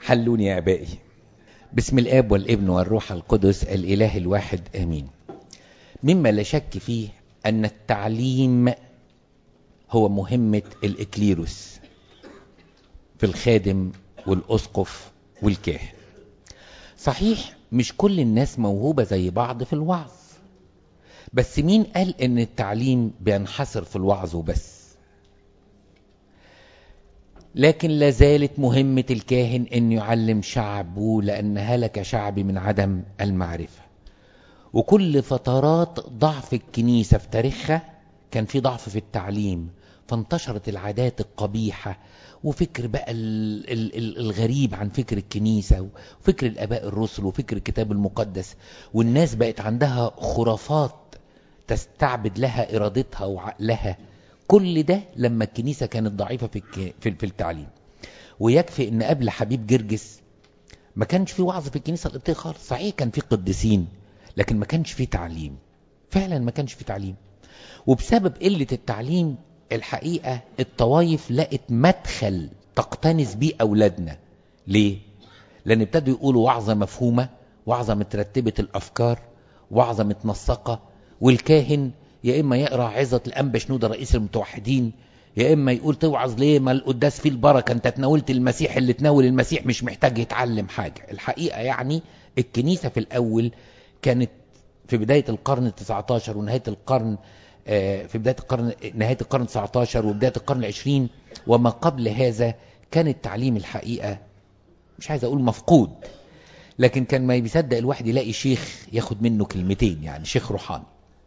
حلوني يا ابائي بسم الاب والابن والروح القدس الاله الواحد امين مما لا شك فيه ان التعليم هو مهمه الاكليروس في الخادم والاسقف والكاهن صحيح مش كل الناس موهوبه زي بعض في الوعظ بس مين قال ان التعليم بينحصر في الوعظ وبس لكن لا زالت مهمة الكاهن أن يعلم شعبه لأن هلك شعبي من عدم المعرفة وكل فترات ضعف الكنيسة في تاريخها كان في ضعف في التعليم فانتشرت العادات القبيحة وفكر بقى ال ال ال الغريب عن فكر الكنيسة وفكر الآباء الرسل وفكر الكتاب المقدس والناس بقت عندها خرافات تستعبد لها إرادتها وعقلها كل ده لما الكنيسة كانت ضعيفة في, في, في التعليم ويكفي ان قبل حبيب جرجس ما كانش في وعظ في الكنيسة القبطية خالص صحيح كان في قديسين لكن ما كانش في تعليم فعلا ما كانش في تعليم وبسبب قلة التعليم الحقيقة الطوايف لقت مدخل تقتنس بيه أولادنا ليه؟ لأن ابتدوا يقولوا وعظة مفهومة وعظة مترتبة الأفكار وعظة متنسقة والكاهن يا إما يقرأ عظة الأنبا شنودة رئيس المتوحدين يا إما يقول توعظ ليه ما القداس فيه البركة أنت تناولت المسيح اللي تناول المسيح مش محتاج يتعلم حاجة الحقيقة يعني الكنيسة في الأول كانت في بداية القرن ال19 ونهاية القرن في بداية القرن نهاية القرن 19 وبداية القرن العشرين وما قبل هذا كان التعليم الحقيقة مش عايز أقول مفقود لكن كان ما بيصدق الواحد يلاقي شيخ ياخد منه كلمتين يعني شيخ روحاني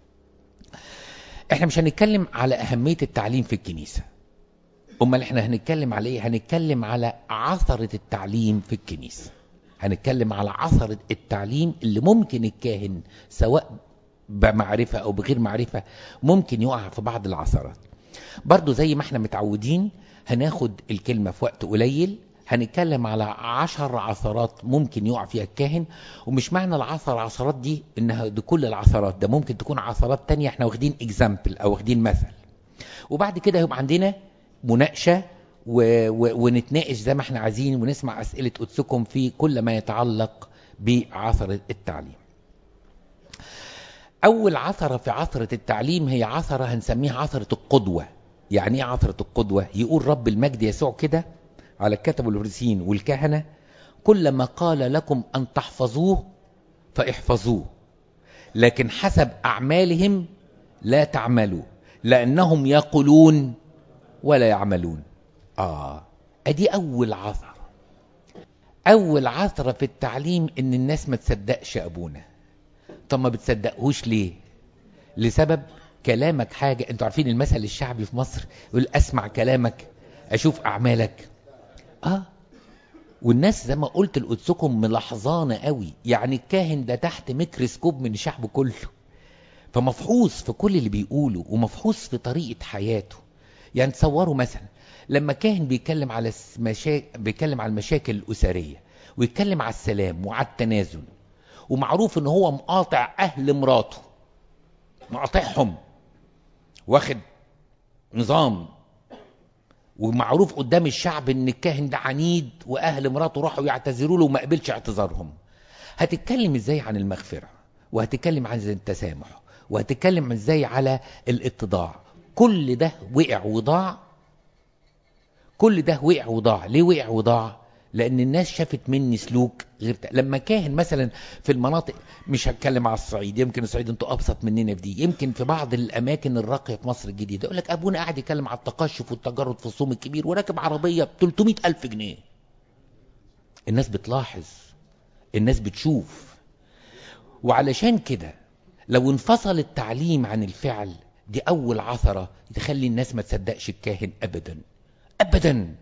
احنا مش هنتكلم على أهمية التعليم في الكنيسة أمال احنا هنتكلم على ايه هنتكلم على عثرة التعليم في الكنيسة هنتكلم على عثرة التعليم اللي ممكن الكاهن سواء بمعرفة أو بغير معرفة ممكن يقع في بعض العثرات برضو زي ما احنا متعودين هناخد الكلمة في وقت قليل هنتكلم على عشر عثرات ممكن يقع فيها الكاهن ومش معنى العثر عثرات دي انها دي كل العثرات ده ممكن تكون عثرات تانية احنا واخدين اكزامبل او واخدين مثل وبعد كده يبقى عندنا مناقشة و... و... ونتناقش زي ما احنا عايزين ونسمع اسئلة قدسكم في كل ما يتعلق بعثرة التعليم اول عثرة في عثرة التعليم هي عثرة هنسميها عثرة القدوة يعني ايه عثرة القدوة يقول رب المجد يسوع كده على الكتب والفرسين والكهنة كلما قال لكم أن تحفظوه فاحفظوه لكن حسب أعمالهم لا تعملوا لأنهم يقولون ولا يعملون آه أدي أول عثرة أول عثرة في التعليم إن الناس ما تصدقش أبونا طب ما بتصدقهوش ليه لسبب كلامك حاجة انتوا عارفين المثل الشعبي في مصر يقول أسمع كلامك أشوف أعمالك اه والناس زي ما قلت لقدسكم ملاحظانه قوي يعني الكاهن ده تحت ميكروسكوب من الشعب كله فمفحوص في كل اللي بيقوله ومفحوص في طريقه حياته يعني تصوروا مثلا لما كاهن بيتكلم على مشا... بيتكلم على المشاكل الاسريه ويتكلم على السلام وعلى التنازل ومعروف ان هو مقاطع اهل مراته مقاطعهم واخد نظام ومعروف قدام الشعب ان الكاهن ده عنيد واهل مراته راحوا يعتذروا له وما قبلش اعتذارهم هتتكلم ازاي عن المغفره وهتتكلم عن التسامح وهتتكلم ازاي على الاتضاع كل ده وقع وضاع كل ده وقع وضاع ليه وقع وضاع لان الناس شافت مني سلوك غير ت... لما كاهن مثلا في المناطق مش هتكلم على الصعيد يمكن الصعيد انتوا ابسط مننا في دي يمكن في بعض الاماكن الراقيه في مصر الجديده يقول لك ابونا قاعد يتكلم على التقشف والتجرد في الصوم الكبير وراكب عربيه ب 300 الف جنيه الناس بتلاحظ الناس بتشوف وعلشان كده لو انفصل التعليم عن الفعل دي اول عثره تخلي الناس ما تصدقش الكاهن ابدا ابدا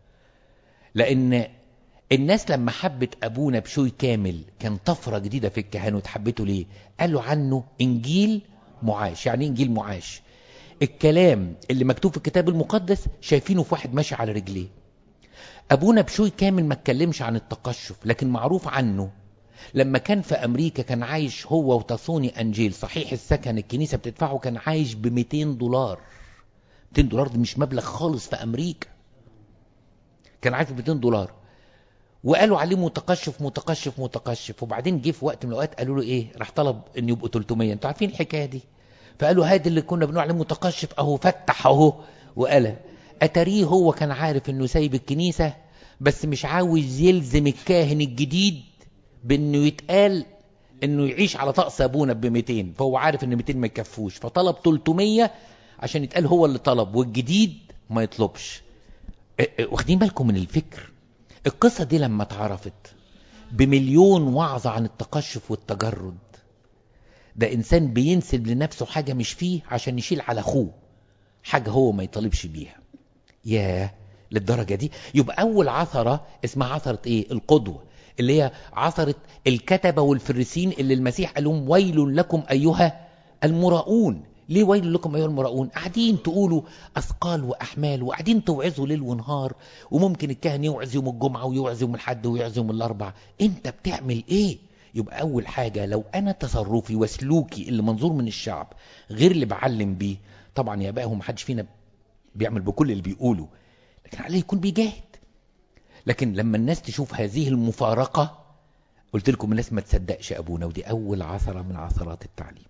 لان الناس لما حبت ابونا بشوي كامل كان طفره جديده في الكهنوت حبته ليه قالوا عنه انجيل معاش يعني انجيل معاش الكلام اللي مكتوب في الكتاب المقدس شايفينه في واحد ماشي على رجليه ابونا بشوي كامل ما اتكلمش عن التقشف لكن معروف عنه لما كان في امريكا كان عايش هو وتصوني انجيل صحيح السكن الكنيسه بتدفعه كان عايش ب 200 دولار 200 دولار دي مش مبلغ خالص في امريكا كان عايش ب 200 دولار وقالوا عليه متقشف متقشف متقشف وبعدين جه في وقت من الاوقات قالوا له ايه راح طلب ان يبقوا 300 انتوا عارفين الحكايه دي فقالوا هادي اللي كنا بنقول عليه متقشف اهو فتح اهو وقال اتاريه هو كان عارف انه سايب الكنيسه بس مش عاوز يلزم الكاهن الجديد بانه يتقال انه يعيش على طقس ابونا ب 200 فهو عارف ان 200 ما يكفوش فطلب 300 عشان يتقال هو اللي طلب والجديد ما يطلبش واخدين بالكم من الفكر القصة دي لما اتعرفت بمليون وعظة عن التقشف والتجرد ده إنسان بينسب لنفسه حاجة مش فيه عشان يشيل على أخوه حاجة هو ما يطالبش بيها ياه للدرجة دي يبقى أول عثرة اسمها عثرة إيه القدوة اللي هي عثرة الكتبة والفريسين اللي المسيح قال لهم ويل لكم أيها المراؤون ليه ويل لكم أيها المراؤون قاعدين تقولوا أثقال وأحمال وقاعدين توعظوا ليل ونهار وممكن الكاهن يوعظ يوم الجمعة ويوعظ يوم الحد ويوعظ يوم الأربع أنت بتعمل إيه يبقى أول حاجة لو أنا تصرفي وسلوكي اللي منظور من الشعب غير اللي بعلم بيه طبعا يا بقى هو محدش فينا بيعمل بكل اللي بيقوله لكن عليه يكون بيجاهد لكن لما الناس تشوف هذه المفارقة قلت لكم الناس ما تصدقش أبونا ودي أول عثرة من عثرات التعليم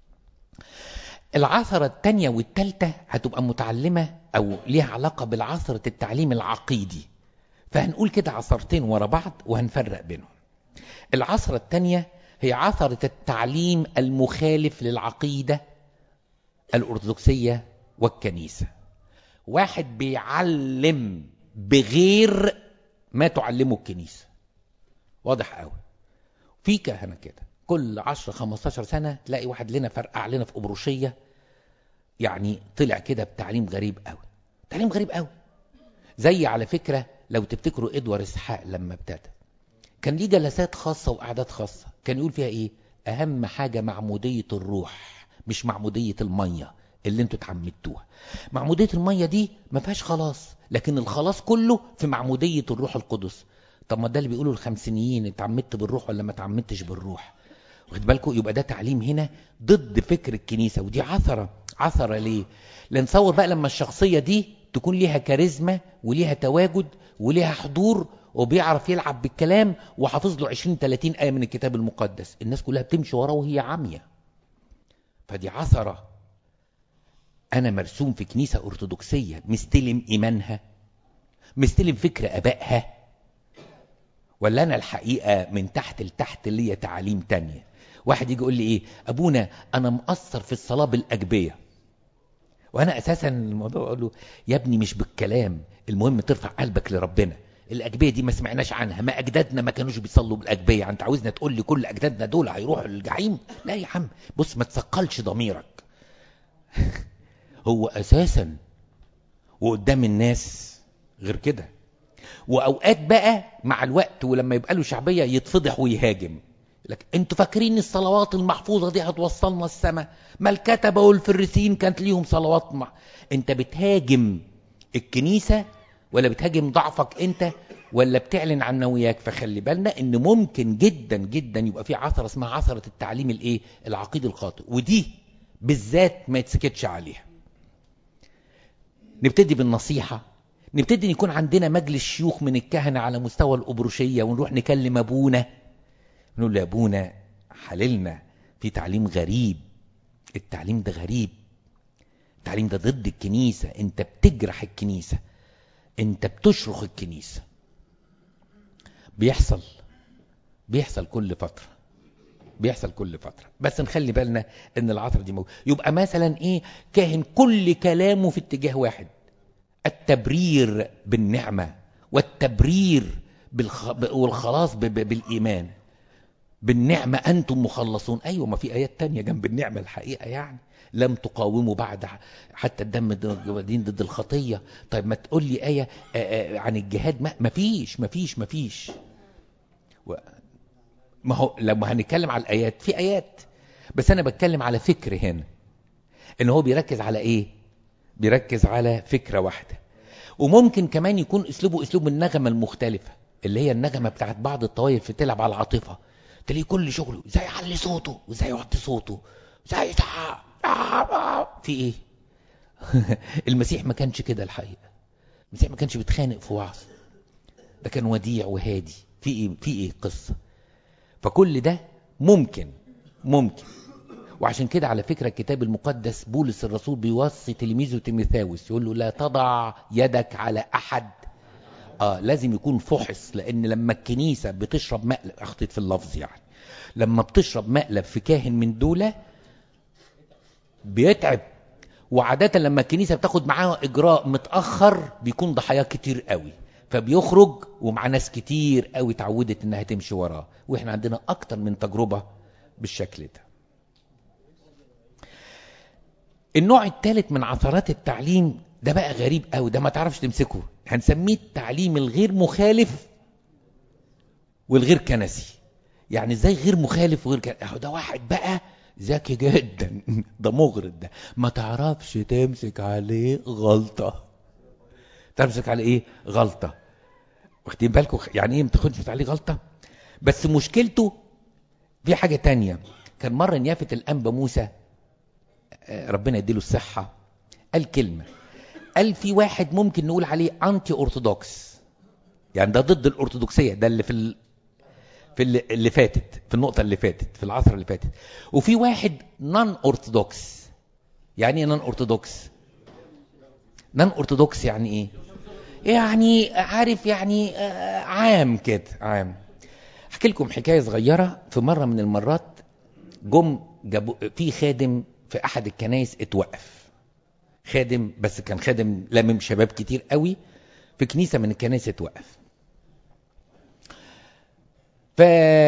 العثرة الثانية والثالثة هتبقى متعلمة أو ليها علاقة بالعثرة التعليم العقيدي فهنقول كده عثرتين ورا بعض وهنفرق بينهم العثرة الثانية هي عثرة التعليم المخالف للعقيدة الأرثوذكسية والكنيسة واحد بيعلم بغير ما تعلمه الكنيسة واضح قوي في كهنة كده كل 10 15 سنة تلاقي واحد لنا فرقع لنا في أبروشية يعني طلع كده بتعليم غريب قوي تعليم غريب قوي زي على فكرة لو تفتكروا إدوار إسحاق لما ابتدى كان ليه جلسات خاصة وقعدات خاصة كان يقول فيها إيه أهم حاجة معمودية الروح مش معمودية المية اللي انتوا اتعمدتوها معمودية المية دي ما فيهاش خلاص لكن الخلاص كله في معمودية الروح القدس طب ما ده اللي بيقولوا الخمسينيين اتعمدت بالروح ولا ما اتعمدتش بالروح واخد بالكم يبقى ده تعليم هنا ضد فكر الكنيسة ودي عثرة عثرة ليه لان تصور بقى لما الشخصية دي تكون ليها كاريزما وليها تواجد وليها حضور وبيعرف يلعب بالكلام وحافظ له 20 30 آية من الكتاب المقدس الناس كلها بتمشي وراه وهي عامية فدي عثرة أنا مرسوم في كنيسة أرثوذكسية مستلم إيمانها مستلم فكر أبائها ولا أنا الحقيقة من تحت لتحت ليا تعاليم تانية واحد يجي يقول لي إيه أبونا أنا مقصر في الصلاة بالأجبية وأنا أساسا الموضوع أقول له يا ابني مش بالكلام المهم ترفع قلبك لربنا الأجبية دي ما سمعناش عنها ما أجدادنا ما كانوش بيصلوا بالأجبية أنت عاوزنا تقول لي كل أجدادنا دول هيروحوا للجحيم لا يا عم بص ما تثقلش ضميرك هو أساسا وقدام الناس غير كده وأوقات بقى مع الوقت ولما يبقى له شعبية يتفضح ويهاجم لك انتوا فاكرين الصلوات المحفوظة دي هتوصلنا السماء ما الكتبة والفريسين كانت ليهم صلوات مع... انت بتهاجم الكنيسة ولا بتهاجم ضعفك انت ولا بتعلن عن نوياك فخلي بالنا ان ممكن جدا جدا يبقى في عثرة اسمها عثرة التعليم الايه العقيد الخاطئ ودي بالذات ما يتسكتش عليها نبتدي بالنصيحة نبتدي ان يكون عندنا مجلس شيوخ من الكهنة على مستوى الأبروشية ونروح نكلم أبونا نقول له أبونا حللنا في تعليم غريب التعليم ده غريب التعليم ده ضد الكنيسة انت بتجرح الكنيسة انت بتشرخ الكنيسة بيحصل بيحصل كل فترة بيحصل كل فترة بس نخلي بالنا ان العصر دي موجود يبقى مثلا ايه كاهن كل كلامه في اتجاه واحد التبرير بالنعمة والتبرير بالخ... والخلاص ب... ب... بالإيمان بالنعمة أنتم مخلصون أيوة ما في آيات تانية جنب النعمة الحقيقة يعني لم تقاوموا بعد حتى الدم دين ضد الخطية طيب ما تقول لي آية عن الجهاد ما, ما فيش ما فيش ما فيش و... ما هو لما هنتكلم على الآيات في آيات بس أنا بتكلم على فكر هنا إن هو بيركز على إيه بيركز على فكرة واحدة وممكن كمان يكون أسلوبه أسلوب النغمة المختلفة اللي هي النغمة بتاعت بعض الطوائف بتلعب على العاطفة تلاقيه كل شغله ازاي يعلي صوته وازاي يوطي صوته ازاي في ايه المسيح ما كانش كده الحقيقة المسيح ما كانش بيتخانق في وعظ ده كان وديع وهادي في ايه في ايه قصه فكل ده ممكن ممكن وعشان كده على فكره الكتاب المقدس بولس الرسول بيوصي تلميذه تيموثاوس يقول له لا تضع يدك على احد اه لازم يكون فحص لان لما الكنيسه بتشرب مقلب اخطيت في اللفظ يعني لما بتشرب مقلب في كاهن من دول بيتعب وعادة لما الكنيسة بتاخد معاه إجراء متأخر بيكون ضحايا كتير قوي فبيخرج ومع ناس كتير قوي اتعودت انها تمشي وراه واحنا عندنا اكتر من تجربة بالشكل ده النوع الثالث من عثرات التعليم ده بقى غريب قوي ده ما تعرفش تمسكه هنسميه التعليم الغير مخالف والغير كنسي يعني ازاي غير مخالف وغير كنسي ده واحد بقى ذكي جدا ده مغرض ده ما تعرفش تمسك عليه غلطة تمسك عليه ايه غلطة واخدين بالكم يعني ايه ما تاخدش عليه غلطة بس مشكلته في حاجة تانية كان مرة نيافة الأنبا موسى ربنا يديله الصحة قال كلمة قال في واحد ممكن نقول عليه انتي ارثوذكس يعني ده ضد الارثوذكسيه ده اللي في ال... في اللي, اللي فاتت في النقطه اللي فاتت في العصر اللي فاتت وفي واحد نون ارثوذكس يعني ايه نون ارثوذكس نون ارثوذكس يعني ايه يعني عارف يعني آه عام كده عام احكي لكم حكايه صغيره في مره من المرات جم جابوا في خادم في احد الكنايس اتوقف خادم بس كان خادم لمم شباب كتير قوي في كنيسة من الكنائس اتوقف ف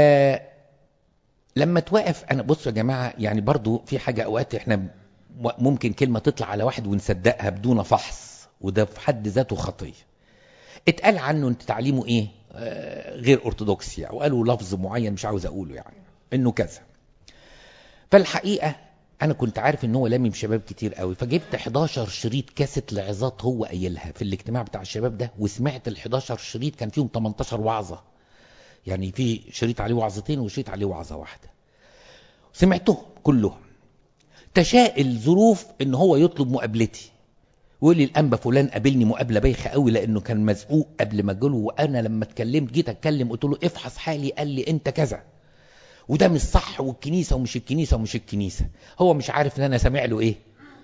لما توقف انا بصوا يا جماعة يعني برضو في حاجة اوقات احنا ممكن كلمة تطلع على واحد ونصدقها بدون فحص وده في حد ذاته خطية اتقال عنه انت تعليمه ايه آه غير ارثوذكسي يعني وقالوا لفظ معين مش عاوز اقوله يعني انه كذا فالحقيقة انا كنت عارف ان هو لامم شباب كتير قوي فجبت 11 شريط كاسيت لعظات هو قايلها في الاجتماع بتاع الشباب ده وسمعت ال 11 شريط كان فيهم 18 وعظه يعني في شريط عليه وعظتين وشريط عليه وعظه واحده سمعتهم كلهم تشاء الظروف ان هو يطلب مقابلتي ويقول لي الانبا فلان قابلني مقابله بايخه قوي لانه كان مزقوق قبل ما اجيله وانا لما اتكلمت جيت اتكلم قلت له افحص حالي قال لي انت كذا وده مش صح والكنيسة ومش الكنيسة ومش الكنيسة هو مش عارف ان انا سامع له ايه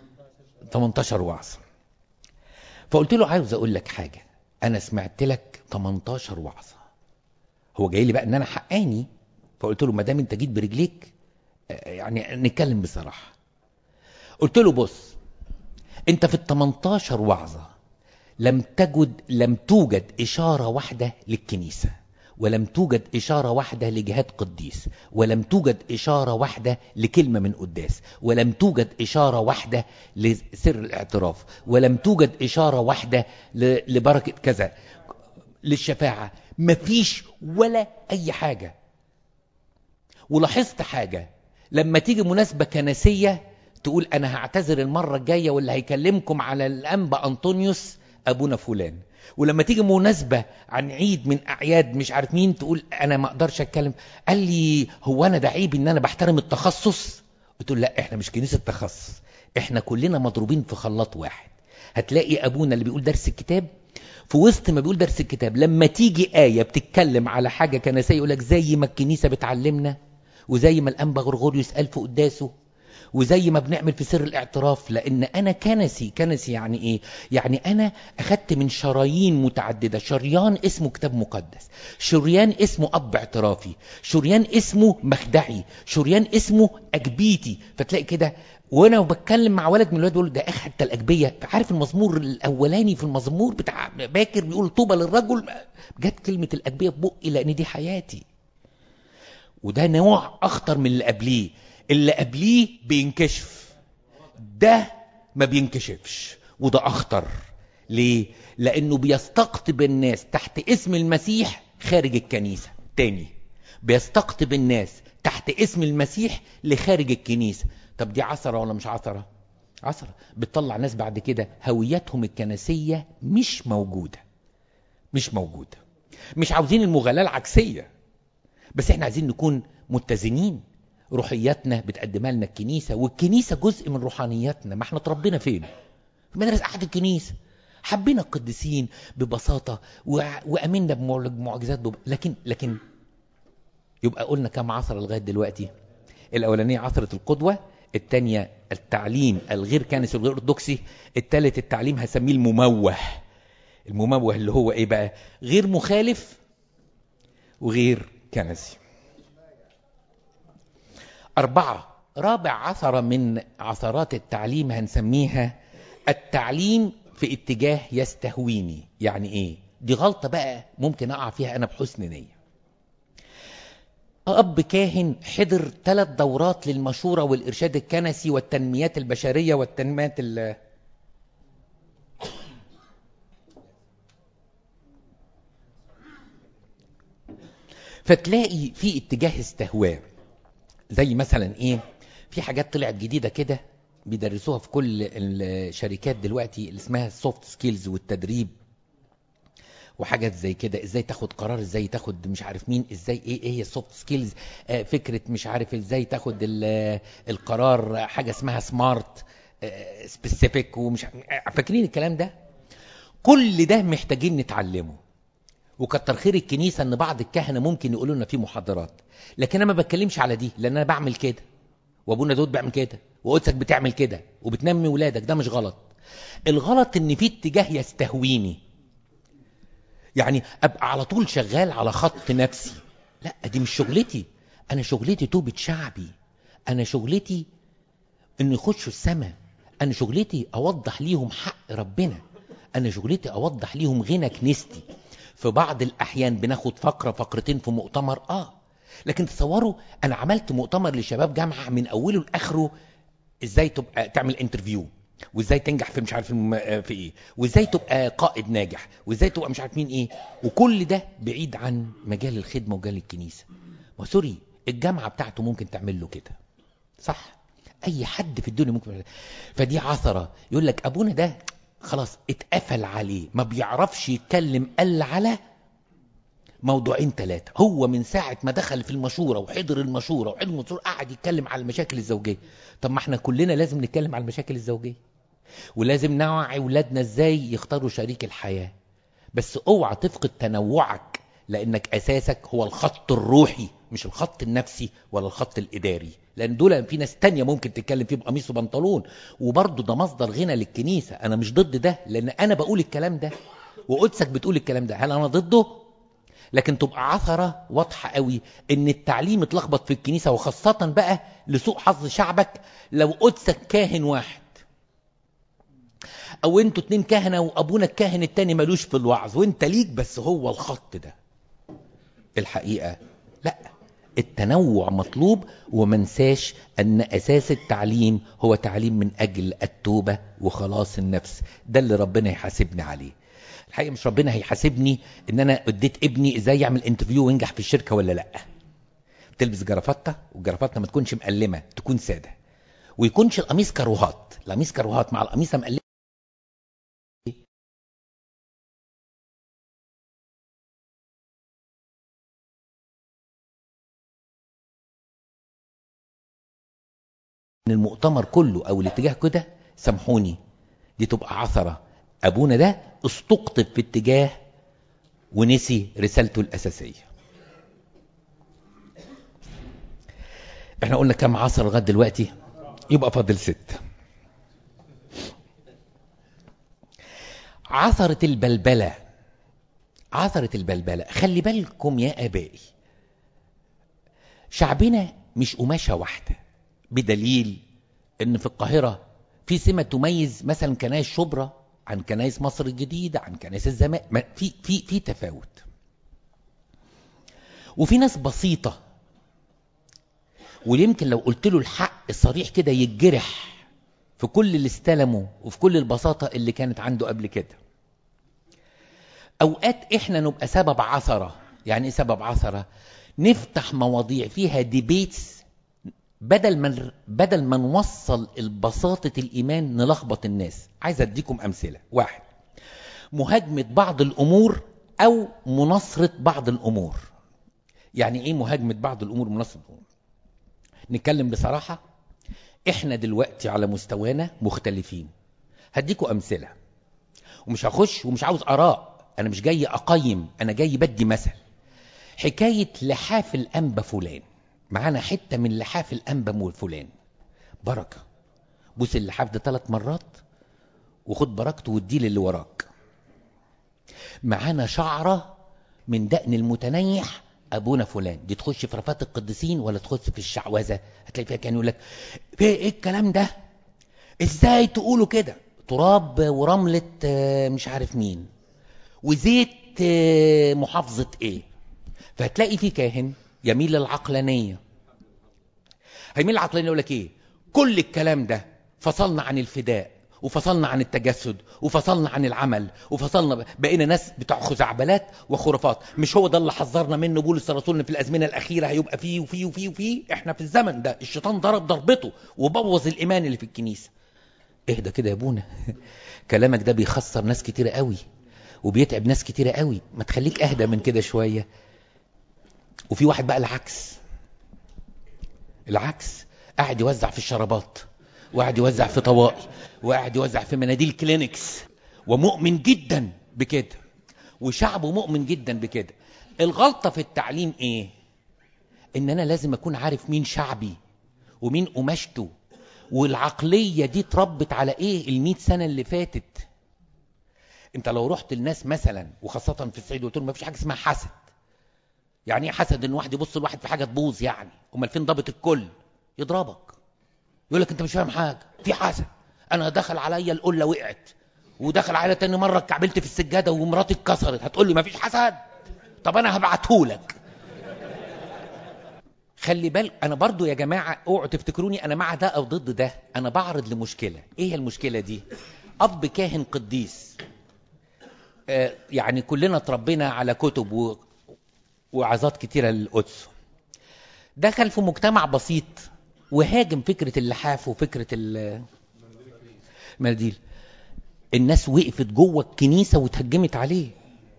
18 وعظ فقلت له عاوز اقول لك حاجة انا سمعت لك 18 وعظة هو جاي لي بقى ان انا حقاني فقلت له ما دام انت جيت برجليك يعني نتكلم بصراحة قلت له بص انت في ال 18 وعظة لم تجد لم توجد اشارة واحدة للكنيسة ولم توجد إشارة واحدة لجهاد قديس ولم توجد إشارة واحدة لكلمة من قداس ولم توجد إشارة واحدة لسر الاعتراف ولم توجد إشارة واحدة لبركة كذا للشفاعة مفيش ولا أي حاجة ولاحظت حاجة لما تيجي مناسبة كنسية تقول أنا هعتذر المرة الجاية واللي هيكلمكم على الأنبا أنطونيوس أبونا فلان ولما تيجي مناسبة عن عيد من أعياد مش عارف مين تقول أنا ما أقدرش أتكلم قال لي هو أنا ده عيب إن أنا بحترم التخصص قلت له لا إحنا مش كنيسة تخصص إحنا كلنا مضروبين في خلاط واحد هتلاقي أبونا اللي بيقول درس الكتاب في وسط ما بيقول درس الكتاب لما تيجي آية بتتكلم على حاجة كنسية يقول لك زي ما الكنيسة بتعلمنا وزي ما الأنبا غرغوريوس قال في قداسه وزي ما بنعمل في سر الاعتراف لان انا كنسي كنسي يعني ايه يعني انا اخدت من شرايين متعدده شريان اسمه كتاب مقدس شريان اسمه اب اعترافي شريان اسمه مخدعي شريان اسمه اجبيتي فتلاقي كده وانا بتكلم مع ولد من الولاد بيقول ده اخ حتى الاجبيه عارف المزمور الاولاني في المزمور بتاع باكر بيقول طوبى للرجل جت كلمه الاجبيه في بقي لان دي حياتي وده نوع اخطر من اللي قبليه اللي قبليه بينكشف ده ما بينكشفش وده اخطر ليه لانه بيستقطب الناس تحت اسم المسيح خارج الكنيسه تاني بيستقطب الناس تحت اسم المسيح لخارج الكنيسه طب دي عثره ولا مش عثره عثره بتطلع ناس بعد كده هويتهم الكنسيه مش موجوده مش موجوده مش عاوزين المغالاه العكسيه بس احنا عايزين نكون متزنين روحياتنا بتقدمها لنا الكنيسه والكنيسه جزء من روحانياتنا ما احنا اتربينا فين في مدرسه احد الكنيسه حبينا القديسين ببساطة وع- وأمنا بمعجزات بب... لكن لكن يبقى قلنا كم عصر لغاية دلوقتي الأولانية عصرة القدوة الثانية التعليم الغير كنسي والغير أرثوذكسي الثالث التعليم هسميه المموه المموه اللي هو إيه بقى غير مخالف وغير كنسي أربعة رابع عثرة من عثرات التعليم هنسميها التعليم في اتجاه يستهويني يعني ايه دي غلطة بقى ممكن اقع فيها انا بحسن نية اب كاهن حضر ثلاث دورات للمشورة والارشاد الكنسي والتنميات البشرية والتنميات ال فتلاقي في اتجاه استهواه زي مثلا ايه في حاجات طلعت جديده كده بيدرسوها في كل الشركات دلوقتي اللي اسمها السوفت سكيلز والتدريب وحاجات زي كده ازاي تاخد قرار ازاي تاخد مش عارف مين ازاي ايه ايه هي السوفت سكيلز آه فكره مش عارف ازاي تاخد ال- القرار حاجه اسمها سمارت سبيسيفيك ومش ع- فاكرين الكلام ده كل ده محتاجين نتعلمه وكتر خير الكنيسه ان بعض الكهنه ممكن يقولوا لنا في محاضرات لكن انا ما بتكلمش على دي لان انا بعمل كده وابونا داود بيعمل كده وقدسك بتعمل كده وبتنمي ولادك ده مش غلط الغلط ان في اتجاه يستهويني يعني ابقى على طول شغال على خط نفسي لا دي مش شغلتي انا شغلتي توبة شعبي انا شغلتي ان يخشوا السماء انا شغلتي اوضح ليهم حق ربنا انا شغلتي اوضح ليهم غنى كنيستي في بعض الاحيان بناخد فقره فقرتين في مؤتمر اه لكن تصوروا انا عملت مؤتمر لشباب جامعه من اوله لاخره ازاي تبقى تعمل انترفيو وازاي تنجح في مش عارف الم- في ايه وازاي تبقى قائد ناجح وازاي تبقى مش عارف مين ايه وكل ده بعيد عن مجال الخدمه ومجال الكنيسه ما سوري الجامعه بتاعته ممكن تعمل له كده صح اي حد في الدنيا ممكن يعمل كده. فدي عثره يقول لك ابونا ده خلاص اتقفل عليه ما بيعرفش يتكلم الا على موضوعين ثلاثة هو من ساعة ما دخل في المشورة وحضر المشورة وحضر المشورة قعد يتكلم على المشاكل الزوجية طب ما احنا كلنا لازم نتكلم على المشاكل الزوجية ولازم نوعي ولادنا ازاي يختاروا شريك الحياة بس اوعى تفقد تنوعك لانك اساسك هو الخط الروحي مش الخط النفسي ولا الخط الاداري لان دول في ناس تانية ممكن تتكلم فيه بقميص وبنطلون وبرضه ده مصدر غنى للكنيسة انا مش ضد ده لان انا بقول الكلام ده وقدسك بتقول الكلام ده هل انا ضده لكن تبقى عثرة واضحة قوي ان التعليم اتلخبط في الكنيسة وخاصة بقى لسوء حظ شعبك لو قدسك كاهن واحد او انتوا اتنين كهنة وابونا الكاهن التاني ملوش في الوعظ وانت ليك بس هو الخط ده الحقيقة لا التنوع مطلوب ومنساش ان اساس التعليم هو تعليم من اجل التوبة وخلاص النفس ده اللي ربنا يحاسبني عليه الحقيقة مش ربنا هيحاسبني ان انا اديت ابني ازاي يعمل انترفيو وينجح في الشركة ولا لا تلبس جرافطة والجرافطة ما تكونش مقلمة تكون سادة ويكونش القميص كروهات القميص كروهات مع القميصة مقلمة ان المؤتمر كله او الاتجاه كده سامحوني دي تبقى عثرة ابونا ده استقطب في اتجاه ونسي رسالته الاساسية احنا قلنا كم عصر لغاية دلوقتي يبقى فاضل ست عثرة البلبلة عثرة البلبلة خلي بالكم يا ابائي شعبنا مش قماشة واحدة بدليل ان في القاهرة في سمة تميز مثلا كنايس شبرا عن كنايس مصر الجديدة عن كنايس الزمان ما- في في في تفاوت وفي ناس بسيطة ويمكن لو قلت له الحق الصريح كده يتجرح في كل اللي استلمه وفي كل البساطة اللي كانت عنده قبل كده اوقات احنا نبقى سبب عثرة يعني ايه سبب عثرة نفتح مواضيع فيها ديبيتس بدل ما بدل ما نوصل البساطة الإيمان نلخبط الناس عايز أديكم أمثلة واحد مهاجمة بعض الأمور أو مناصرة بعض الأمور يعني إيه مهاجمة بعض الأمور مناصرة الأمور نتكلم بصراحة إحنا دلوقتي على مستوانا مختلفين هديكم أمثلة ومش هخش ومش عاوز اراء انا مش جاي اقيم انا جاي بدي مثل حكايه لحاف الانبا فلان معانا حته من لحاف الانبا فلان بركه بوس اللحاف ده ثلاث مرات وخد بركته واديه للي وراك معانا شعره من دقن المتنيح ابونا فلان دي تخش في رفات القديسين ولا تخش في الشعوذه هتلاقي فيها كان يقول لك في ايه الكلام ده ازاي تقولوا كده تراب ورمله آه، مش عارف مين وزيت آه، محافظه ايه فهتلاقي في كاهن يميل للعقلانيه هيميل للعقلانيه يقول لك ايه كل الكلام ده فصلنا عن الفداء وفصلنا عن التجسد وفصلنا عن العمل وفصلنا بقينا ناس بتوع خزعبلات وخرافات مش هو ده اللي حذرنا منه بولس الرسول إن في الازمنه الاخيره هيبقى فيه وفيه وفيه وفيه احنا في الزمن ده الشيطان ضرب ضربته وبوظ الايمان اللي في الكنيسه اهدى كده يا ابونا كلامك ده بيخسر ناس كتيره قوي وبيتعب ناس كتيره قوي ما تخليك اهدى من كده شويه وفي واحد بقى العكس العكس قاعد يوزع في الشرابات وقاعد يوزع في طوائي وقاعد يوزع في مناديل كلينكس ومؤمن جدا بكده وشعبه مؤمن جدا بكده الغلطة في التعليم ايه ان انا لازم اكون عارف مين شعبي ومين قماشته والعقلية دي اتربت على ايه المئة سنة اللي فاتت انت لو رحت الناس مثلا وخاصة في الصعيد وقلت لهم ما فيش حاجة اسمها حسد يعني ايه حسد ان واحد يبص لواحد في حاجة تبوظ يعني امال فين ضابط الكل يضربك يقول لك انت مش فاهم حاجه في حسد انا دخل عليا القله وقعت ودخل عليا تاني مره اتكعبلت في السجاده ومراتي اتكسرت هتقول لي ما فيش حسد طب انا هبعتهولك خلي بالك انا برضو يا جماعه اوعوا تفتكروني انا مع ده او ضد ده انا بعرض لمشكله ايه هي المشكله دي اب كاهن قديس آه يعني كلنا اتربينا على كتب و... وعظات كتيره للقدس دخل في مجتمع بسيط وهاجم فكرة اللحاف وفكرة المنديل الناس وقفت جوه الكنيسة وتهجمت عليه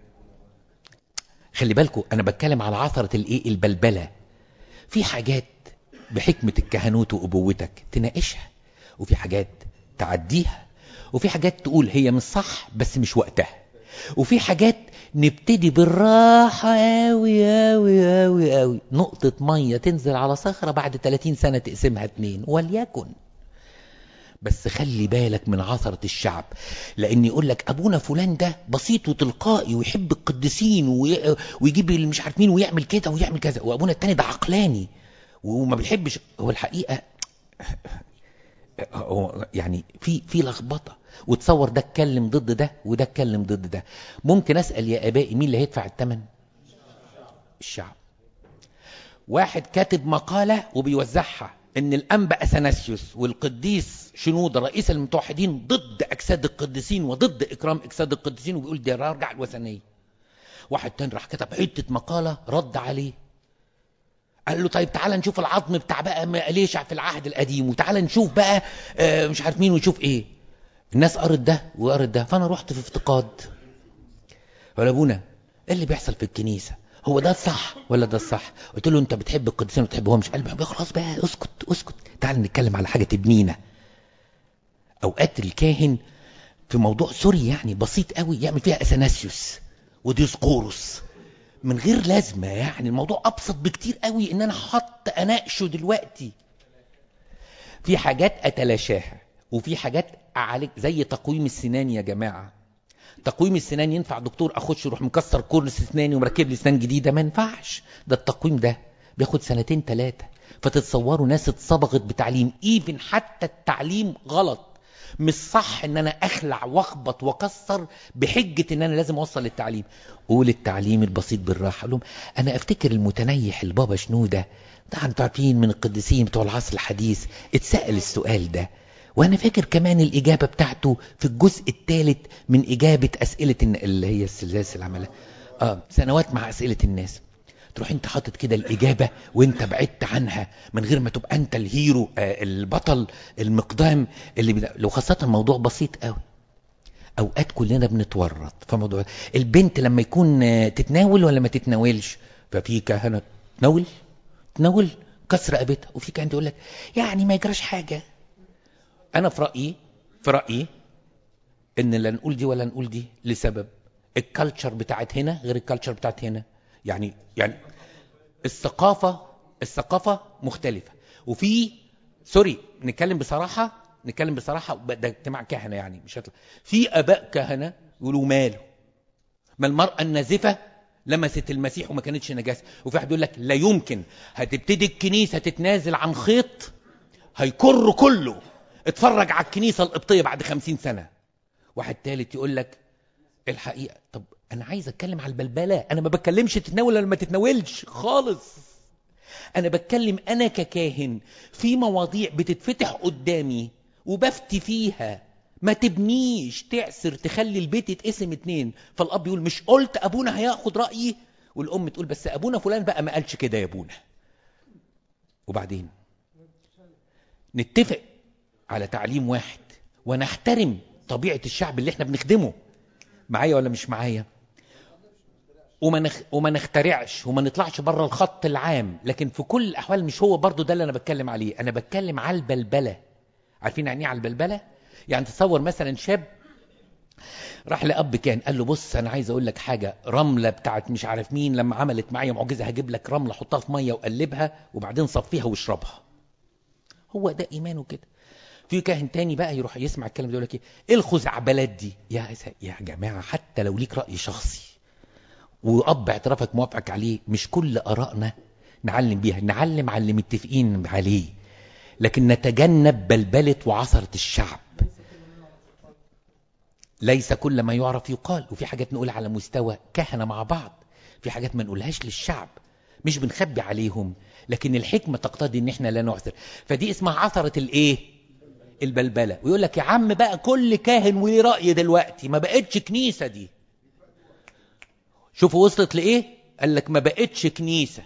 خلي بالكم انا بتكلم على عثرة الايه البلبلة في حاجات بحكمة الكهنوت وابوتك تناقشها وفي حاجات تعديها وفي حاجات تقول هي مش صح بس مش وقتها وفي حاجات نبتدي بالراحة قوي قوي قوي قوي نقطة مية تنزل على صخرة بعد 30 سنة تقسمها اتنين وليكن بس خلي بالك من عثرة الشعب لان يقول لك ابونا فلان ده بسيط وتلقائي ويحب القديسين وي... ويجيب مش عارف مين ويعمل كده ويعمل كذا وابونا التاني ده عقلاني وما بيحبش هو الحقيقة يعني في في لخبطه وتصور ده اتكلم ضد ده وده اتكلم ضد ده ممكن اسال يا ابائي مين اللي هيدفع الثمن الشعب واحد كاتب مقاله وبيوزعها ان الانبا اثناسيوس والقديس شنودة رئيس المتوحدين ضد اجساد القديسين وضد اكرام اجساد القديسين وبيقول دي راجع الوثنيه واحد تاني راح كتب حته مقاله رد عليه قال له طيب تعالى نشوف العظم بتاع بقى ليشع في العهد القديم وتعالى نشوف بقى مش عارف مين ونشوف ايه الناس قرت ده وقرت ده فانا رحت في افتقاد ولا ابونا ايه اللي بيحصل في الكنيسه هو ده الصح ولا ده الصح قلت له انت بتحب القديسين وما بتحبهمش قال لي خلاص بقى اسكت اسكت تعال نتكلم على حاجه تبنينا اوقات الكاهن في موضوع سوري يعني بسيط قوي يعمل فيها اثناسيوس وديسقورس من غير لازمة يعني الموضوع أبسط بكتير قوي إن أنا حط أناقشه دلوقتي في حاجات أتلاشاها وفي حاجات أعالج زي تقويم السنان يا جماعة تقويم السنان ينفع دكتور أخش أروح مكسر كورنس أسناني ومركب لي سنان جديدة ما ينفعش ده التقويم ده بياخد سنتين ثلاثة فتتصوروا ناس اتصبغت بتعليم ايفن حتى التعليم غلط مش صح ان انا اخلع واخبط واكسر بحجة ان انا لازم اوصل للتعليم قول التعليم البسيط بالراحة لهم انا افتكر المتنيح البابا شنودة ده انتوا عارفين من القديسين بتوع العصر الحديث اتسأل السؤال ده وانا فاكر كمان الاجابة بتاعته في الجزء الثالث من اجابة اسئلة اللي هي السلاسل عملها اه سنوات مع اسئلة الناس تروح انت حاطط كده الاجابه وانت بعدت عنها من غير ما تبقى انت الهيرو آه البطل المقدام اللي بدا... لو خاصه الموضوع بسيط قوي اوقات كلنا بنتورط في موضوع البنت لما يكون تتناول ولا ما تتناولش ففي كهنه تناول تناول كسر رقبتها وفي كهنه يقول لك يعني ما يجراش حاجه انا في رايي في رايي ان لا نقول دي ولا نقول دي لسبب الكالتشر بتاعت هنا غير الكالتشر بتاعت هنا يعني يعني الثقافة الثقافة مختلفة وفي سوري نتكلم بصراحة نتكلم بصراحة ده اجتماع كهنة يعني مش هطلع في اباء كهنة يقولوا ماله ما المرأة النازفة لمست المسيح وما كانتش نجاسة وفي واحد يقول لك لا يمكن هتبتدي الكنيسة تتنازل عن خيط هيكر كله اتفرج على الكنيسة القبطية بعد خمسين سنة واحد تالت يقول لك الحقيقة طب انا عايز اتكلم على البلبلة انا ما بتكلمش تتناول ولا ما تتناولش خالص انا بتكلم انا ككاهن في مواضيع بتتفتح قدامي وبفتي فيها ما تبنيش تعسر تخلي البيت يتقسم اتنين فالاب يقول مش قلت ابونا هياخد رايي والام تقول بس ابونا فلان بقى ما قالش كده يا ابونا وبعدين نتفق على تعليم واحد ونحترم طبيعه الشعب اللي احنا بنخدمه معايا ولا مش معايا وما نخ... وما نخترعش وما نطلعش بره الخط العام لكن في كل الاحوال مش هو برضو ده اللي انا بتكلم عليه انا بتكلم على البلبله عارفين يعني ايه على البلبله يعني تصور مثلا شاب راح لاب كان قال له بص انا عايز اقول لك حاجه رمله بتاعت مش عارف مين لما عملت معايا معجزه هجيب لك رمله حطها في ميه وقلبها وبعدين صفيها واشربها هو ده ايمانه كده في كاهن تاني بقى يروح يسمع الكلام ده يقول لك ايه ايه الخزعبلات دي يا يا جماعه حتى لو ليك راي شخصي واب اعترافك موافقك عليه مش كل ارائنا نعلم بيها نعلم على اللي متفقين عليه لكن نتجنب بلبله وعثره الشعب ليس كل ما يعرف يقال وفي حاجات نقول على مستوى كهنه مع بعض في حاجات ما نقولهاش للشعب مش بنخبي عليهم لكن الحكمه تقتضي ان احنا لا نعثر فدي اسمها عثره الايه البلبله ويقول لك يا عم بقى كل كاهن وليه راي دلوقتي ما بقتش كنيسه دي شوفوا وصلت لايه قال لك ما بقتش كنيسه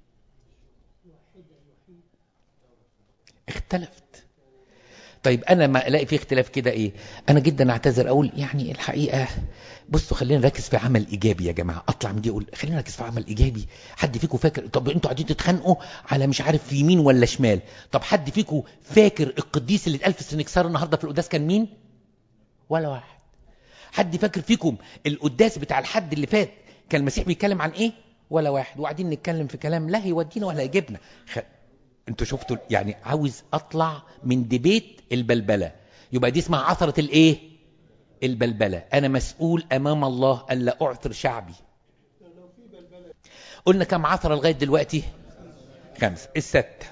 اختلفت طيب انا ما الاقي في اختلاف كده ايه انا جدا اعتذر اقول يعني الحقيقه بصوا خلينا نركز في عمل ايجابي يا جماعه اطلع من دي اقول خلينا نركز في عمل ايجابي حد فيكم فاكر طب انتوا قاعدين تتخانقوا على مش عارف في يمين ولا شمال طب حد فيكم فاكر القديس اللي اتقال في السنكسار النهارده في القداس كان مين ولا واحد حد فاكر فيكم القداس بتاع الحد اللي فات كان المسيح بيتكلم عن ايه ولا واحد وقاعدين نتكلم في كلام لا هيودينا ولا يجيبنا خ... انتوا شفتوا يعني عاوز اطلع من ديبيت البلبله يبقى دي اسمها عثره الايه البلبله انا مسؤول امام الله الا اعثر شعبي قلنا كم عثره لغايه دلوقتي خمسه السته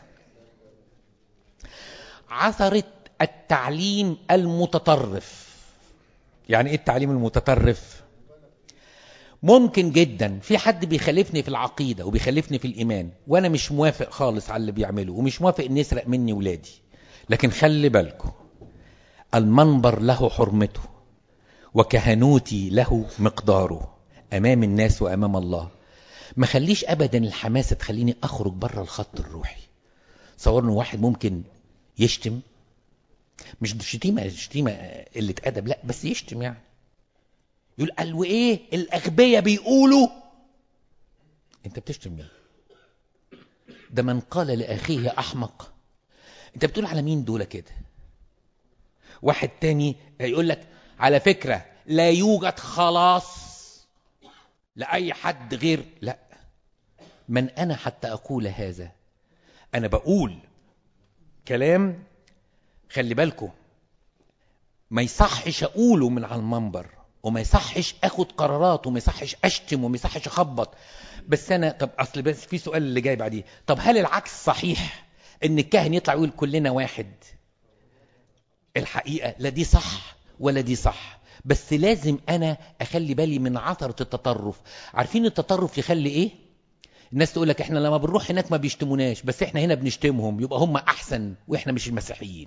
عثره التعليم المتطرف يعني ايه التعليم المتطرف ممكن جدا في حد بيخالفني في العقيدة وبيخالفني في الإيمان وأنا مش موافق خالص على اللي بيعمله ومش موافق إن يسرق مني ولادي لكن خلي بالكم المنبر له حرمته وكهنوتي له مقداره أمام الناس وأمام الله ما خليش أبدا الحماسة تخليني أخرج بره الخط الروحي صورنا واحد ممكن يشتم مش شتيمة شتيمة قلة أدب لا بس يشتم يعني يقول قال وايه الاغبياء بيقولوا انت بتشتم مين ده من قال لاخيه يا احمق انت بتقول على مين دول كده واحد تاني يقول لك على فكره لا يوجد خلاص لاي حد غير لا من انا حتى اقول هذا انا بقول كلام خلي بالكم ما يصحش اقوله من على المنبر وما يصحش اخد قرارات وما يصحش اشتم وما يصحش اخبط بس انا طب اصل بس في سؤال اللي جاي بعديه طب هل العكس صحيح ان الكاهن يطلع يقول كلنا واحد الحقيقه لا دي صح ولا دي صح بس لازم انا اخلي بالي من عثره التطرف عارفين التطرف يخلي ايه الناس تقول لك احنا لما بنروح هناك ما بيشتموناش بس احنا هنا بنشتمهم يبقى هم احسن واحنا مش المسيحيين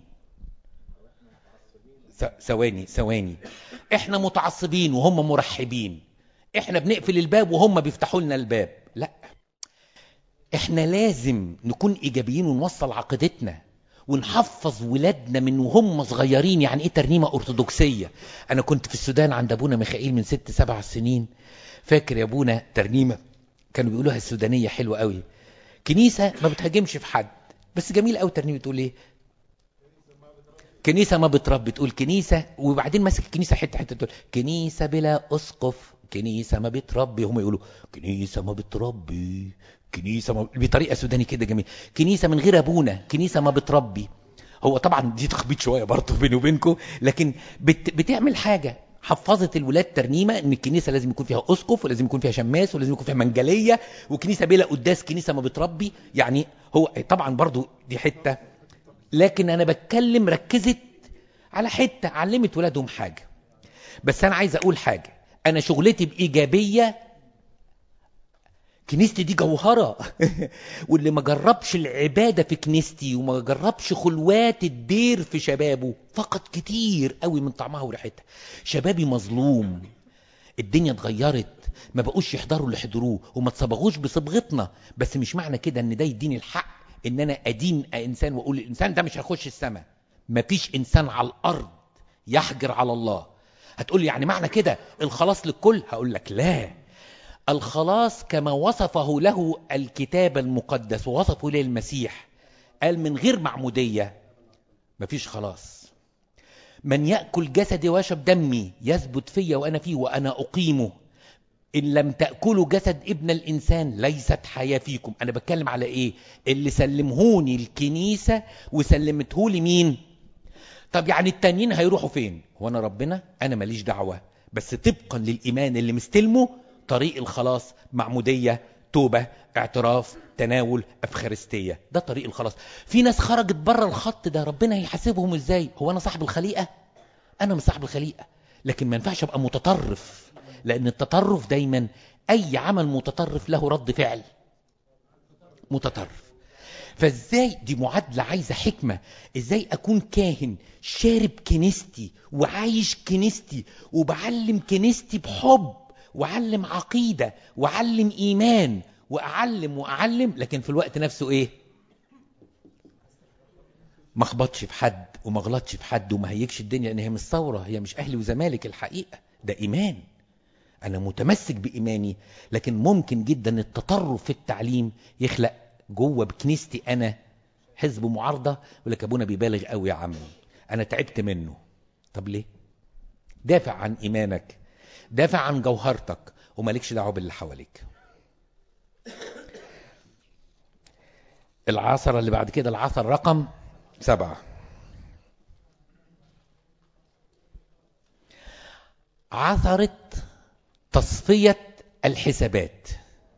ثواني ثواني احنا متعصبين وهم مرحبين احنا بنقفل الباب وهم بيفتحوا لنا الباب لا احنا لازم نكون ايجابيين ونوصل عقيدتنا ونحفظ ولادنا من وهم صغيرين يعني ايه ترنيمه ارثوذكسيه انا كنت في السودان عند ابونا ميخائيل من ست سبع سنين فاكر يا ابونا ترنيمه كانوا بيقولوها السودانيه حلوه قوي كنيسه ما بتهاجمش في حد بس جميل قوي ترنيمه تقول ايه كنيسة ما بتربي تقول كنيسة وبعدين ماسك الكنيسة حتة حتة تقول كنيسة بلا أسقف كنيسة ما بتربي هم يقولوا كنيسة ما بتربي كنيسة ما بطريقة سوداني كده جميل كنيسة من غير أبونا كنيسة ما بتربي هو طبعا دي تخبيط شوية برضه بيني وبينكم لكن بت... بتعمل حاجة حفظت الولاد ترنيمة ان الكنيسة لازم يكون فيها اسقف ولازم يكون فيها شماس ولازم يكون فيها منجلية وكنيسة بلا قداس كنيسة ما بتربي يعني هو طبعا برضو دي حتة لكن انا بتكلم ركزت على حتة علمت ولادهم حاجة بس انا عايز اقول حاجة انا شغلتي بايجابية كنيستي دي جوهرة واللي ما جربش العبادة في كنيستي وما جربش خلوات الدير في شبابه فقد كتير قوي من طعمها وريحتها شبابي مظلوم الدنيا اتغيرت ما بقوش يحضروا اللي حضروه وما تصبغوش بصبغتنا بس مش معنى كده ان ده يديني الحق ان انا ادين انسان واقول الانسان ده مش هيخش السماء مفيش انسان على الارض يحجر على الله هتقول لي يعني معنى كده الخلاص للكل هقول لك لا الخلاص كما وصفه له الكتاب المقدس ووصفه له المسيح قال من غير معمودية مفيش خلاص من يأكل جسدي ويشرب دمي يثبت فيا وأنا فيه وأنا أقيمه إن لم تأكلوا جسد ابن الإنسان ليست حياة فيكم أنا بتكلم على إيه اللي سلمهوني الكنيسة وسلمتهولي مين طب يعني التانيين هيروحوا فين هو أنا ربنا أنا ماليش دعوة بس طبقا للإيمان اللي مستلمه طريق الخلاص معمودية توبة اعتراف تناول افخارستية ده طريق الخلاص في ناس خرجت بره الخط ده ربنا هيحاسبهم ازاي هو انا صاحب الخليقة انا مش صاحب الخليقة لكن ما ينفعش ابقى متطرف لان التطرف دايما اي عمل متطرف له رد فعل متطرف فازاي دي معادلة عايزة حكمة ازاي اكون كاهن شارب كنيستي وعايش كنيستي وبعلم كنيستي بحب وعلم عقيدة وعلم إيمان وأعلم وأعلم لكن في الوقت نفسه إيه ما اخبطش في حد وما غلطش في حد وما هيكش الدنيا لأن هي مش ثورة هي مش أهلي وزمالك الحقيقة ده إيمان أنا متمسك بإيماني لكن ممكن جدا التطرف في التعليم يخلق جوه بكنيستي أنا حزب معارضة يقول لك أبونا بيبالغ قوي يا عمي أنا تعبت منه طب ليه دافع عن إيمانك دافع عن جوهرتك ومالكش دعوه باللي حواليك العصر اللي بعد كده العصر رقم سبعة عثرة تصفية الحسابات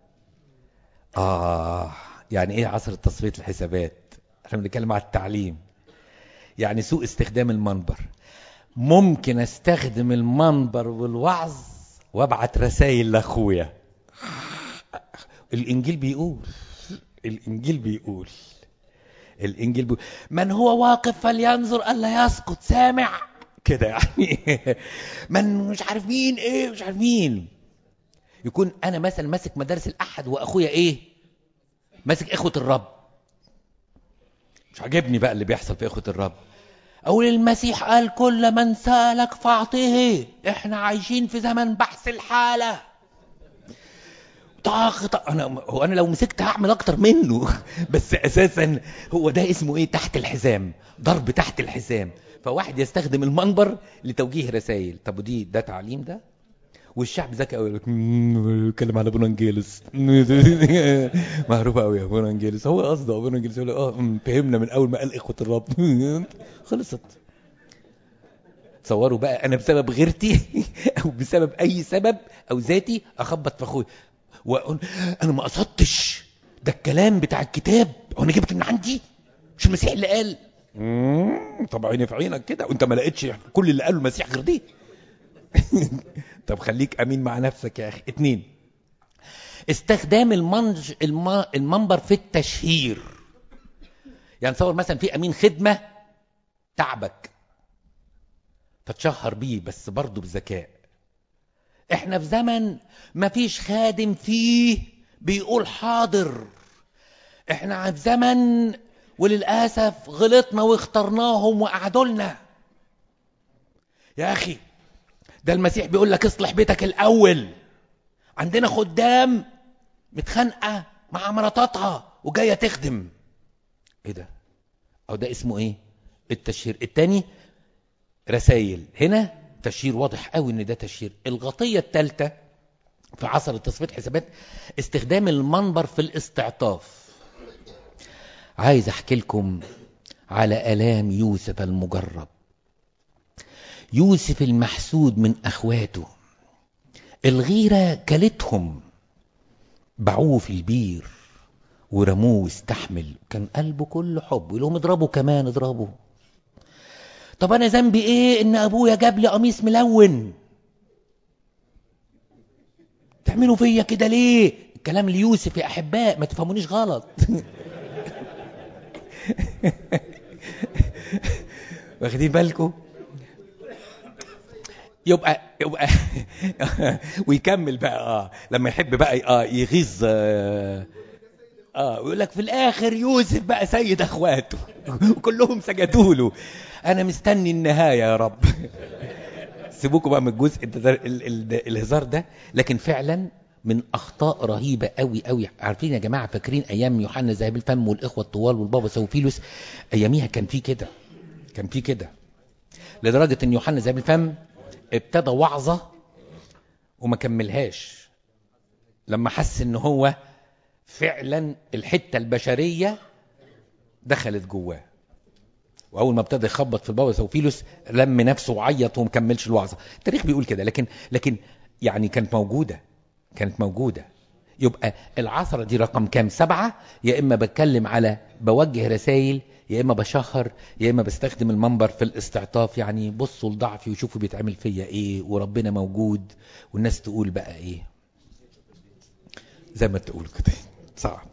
آه يعني إيه عصر تصفية الحسابات احنا بنتكلم على التعليم يعني سوء استخدام المنبر ممكن استخدم المنبر والوعظ وابعت رسائل لاخويا الانجيل بيقول الانجيل بيقول الانجيل بيقول من هو واقف فلينظر الا يسقط سامع كده يعني من مش عارف مين ايه مش عارف مين يكون انا مثلا ماسك مدارس الاحد واخويا ايه ماسك اخوه الرب مش عاجبني بقى اللي بيحصل في اخوه الرب أقول المسيح قال كل من سألك فاعطيه احنا عايشين في زمن بحث الحالة طاق انا هو انا لو مسكت هعمل اكتر منه بس اساسا هو ده اسمه ايه تحت الحزام ضرب تحت الحزام فواحد يستخدم المنبر لتوجيه رسائل طب ودي ده تعليم ده والشعب ذكي قوي يقول لك بيتكلم على ابونا انجيلس معروف قوي يا ابونا انجيلس هو قصده ابونا انجيلس يقول اه فهمنا من اول ما قال اخوه الرب خلصت تصوروا بقى انا بسبب غيرتي او بسبب اي سبب او ذاتي اخبط في اخويا واقول انا ما قصدتش ده الكلام بتاع الكتاب وانا جبت من عندي مش المسيح اللي قال طب عيني في عينك كده وانت ما لقيتش كل اللي قاله المسيح غير دي طب خليك امين مع نفسك يا اخي اتنين استخدام المنج المنبر في التشهير يعني تصور مثلا في امين خدمه تعبك فتشهر بيه بس برضه بذكاء احنا في زمن مفيش خادم فيه بيقول حاضر احنا في زمن وللاسف غلطنا واخترناهم وقعدوا لنا يا اخي ده المسيح بيقول لك اصلح بيتك الاول عندنا خدام متخانقه مع مراتاتها وجايه تخدم ايه ده او ده اسمه ايه التشهير التاني رسائل هنا تشهير واضح قوي ان ده تشهير الغطية الثالثة في عصر التصفية حسابات استخدام المنبر في الاستعطاف عايز احكي لكم على الام يوسف المجرب يوسف المحسود من اخواته الغيرة كلتهم باعوه في البير ورموه واستحمل كان قلبه كله حب يقول لهم اضربوا كمان اضربوا طب انا ذنبي ايه ان ابويا جاب لي قميص ملون تعملوا فيا كده ليه الكلام ليوسف يا احباء ما تفهمونيش غلط واخدين بالكم يبقى يبقى ويكمل بقى اه لما يحب بقى اه يغيظ اه, آه ويقول لك في الاخر يوسف بقى سيد اخواته وكلهم سجدوا له انا مستني النهايه يا رب سيبوكم بقى من الجزء الهزار ده لكن فعلا من اخطاء رهيبه قوي قوي عارفين يا جماعه فاكرين ايام يوحنا ذهب الفم والاخوه الطوال والبابا سوفيلوس اياميها كان في كده كان في كده لدرجه ان يوحنا ذهب الفم ابتدى وعظه وما كملهاش لما حس ان هو فعلا الحته البشريه دخلت جواه واول ما ابتدى يخبط في البابا سوفيلوس لم نفسه وعيط وما كملش الوعظه التاريخ بيقول كده لكن لكن يعني كانت موجوده كانت موجوده يبقى العصرة دي رقم كام سبعة يا إما بتكلم على بوجه رسائل يا إما بشهر يا إما بستخدم المنبر في الاستعطاف يعني بصوا لضعفي وشوفوا بيتعمل فيا إيه وربنا موجود والناس تقول بقى إيه زي ما تقولوا كده صعب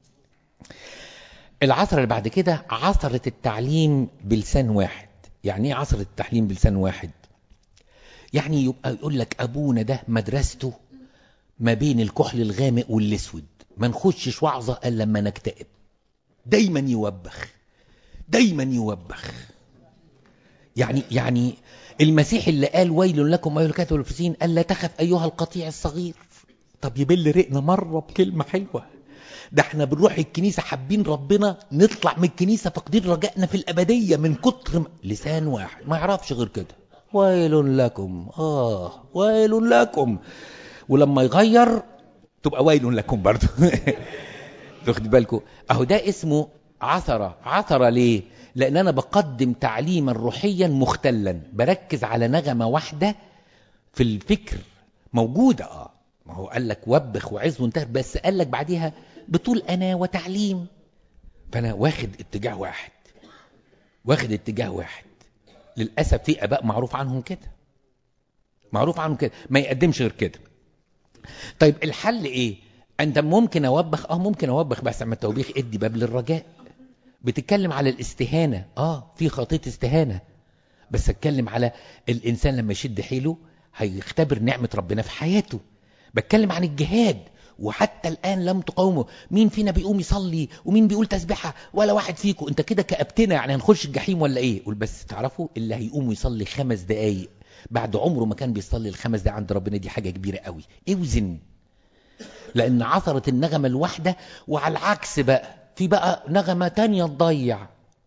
العصر اللي بعد كده عصرة التعليم بلسان واحد يعني ايه عصرة التعليم بلسان واحد يعني يبقى يقول لك ابونا ده مدرسته ما بين الكحل الغامق والاسود ما نخشش وعظة الا لما نكتئب دايما يوبخ دايما يوبخ يعني يعني المسيح اللي قال ويل لكم ايها الكاتب والفرسين قال لا تخف ايها القطيع الصغير طب يبل رقنا مره بكلمه حلوه ده احنا بنروح الكنيسة حابين ربنا نطلع من الكنيسة فاقدين رجائنا في الأبدية من كتر م... لسان واحد ما يعرفش غير كده ويل لكم آه ويل لكم ولما يغير تبقى ويل لكم برضه تاخد بالكم اهو ده اسمه عثرة عثرة ليه لان انا بقدم تعليما روحيا مختلا بركز على نغمة واحدة في الفكر موجودة اه ما هو قال لك وبخ وعز وانتهر بس قال لك بعديها بطول انا وتعليم فانا واخد اتجاه واحد واخد اتجاه واحد للاسف في اباء معروف عنهم كده معروف عنهم كده ما يقدمش غير كده طيب الحل ايه انت ممكن اوبخ اه ممكن اوبخ بس اما التوبيخ ادي باب للرجاء بتتكلم على الاستهانه اه في خطيه استهانه بس اتكلم على الانسان لما يشد حيله هيختبر نعمه ربنا في حياته بتكلم عن الجهاد وحتى الآن لم تقاوموا مين فينا بيقوم يصلي ومين بيقول تسبحة ولا واحد فيكم انت كده كأبتنا يعني هنخش الجحيم ولا ايه قول بس تعرفوا اللي هيقوم يصلي خمس دقايق بعد عمره ما كان بيصلي الخمس دقايق عند ربنا دي حاجة كبيرة قوي اوزن لأن عثرت النغمة الواحدة وعلى العكس بقى في بقى نغمة تانية تضيع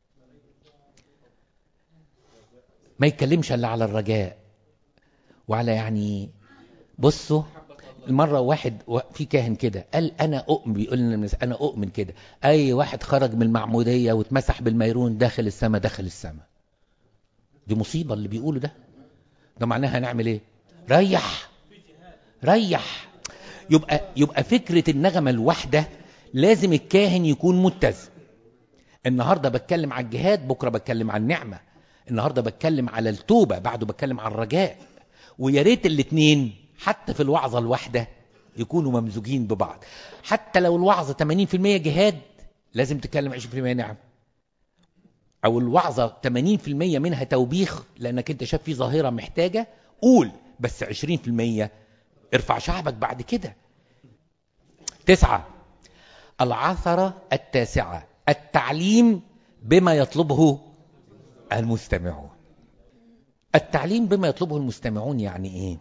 ما يتكلمش الا على الرجاء وعلى يعني بصوا مرة واحد في كاهن كده قال أنا أؤمن بيقول لنا أنا أؤمن كده أي واحد خرج من المعمودية واتمسح بالميرون داخل السماء داخل السماء دي مصيبة اللي بيقوله ده ده معناها هنعمل إيه ريح ريح يبقى يبقى فكرة النغمة الواحدة لازم الكاهن يكون متزن النهارده بتكلم على الجهاد بكره بتكلم عن النعمه النهارده بتكلم على التوبه بعده بتكلم عن الرجاء ويا ريت الاثنين حتى في الوعظة الواحدة يكونوا ممزوجين ببعض حتى لو الوعظة 80% جهاد لازم تتكلم 20% نعم او الوعظة 80% منها توبيخ لانك انت شايف في ظاهرة محتاجة قول بس 20% ارفع شعبك بعد كده تسعة العثرة التاسعة التعليم بما يطلبه المستمعون التعليم بما يطلبه المستمعون يعني ايه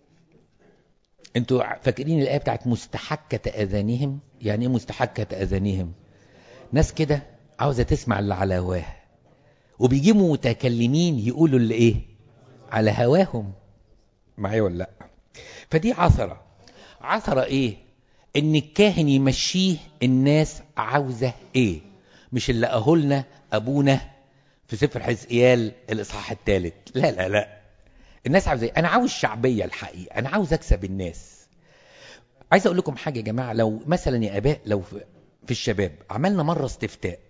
انتوا فاكرين الايه بتاعت مستحكه اذانهم يعني ايه مستحكه اذانهم ناس كده عاوزه تسمع اللي على هواها وبيجيبوا متكلمين يقولوا اللي ايه على هواهم معايا ولا لا فدي عثرة عثرة ايه ان الكاهن يمشيه الناس عاوزة ايه مش اللي اهلنا ابونا في سفر حزقيال الاصحاح الثالث لا لا لا الناس عاوزة ايه انا عاوز شعبية الحقيقة انا عاوز اكسب الناس عايز اقول لكم حاجة يا جماعة لو مثلا يا اباء لو في الشباب عملنا مرة استفتاء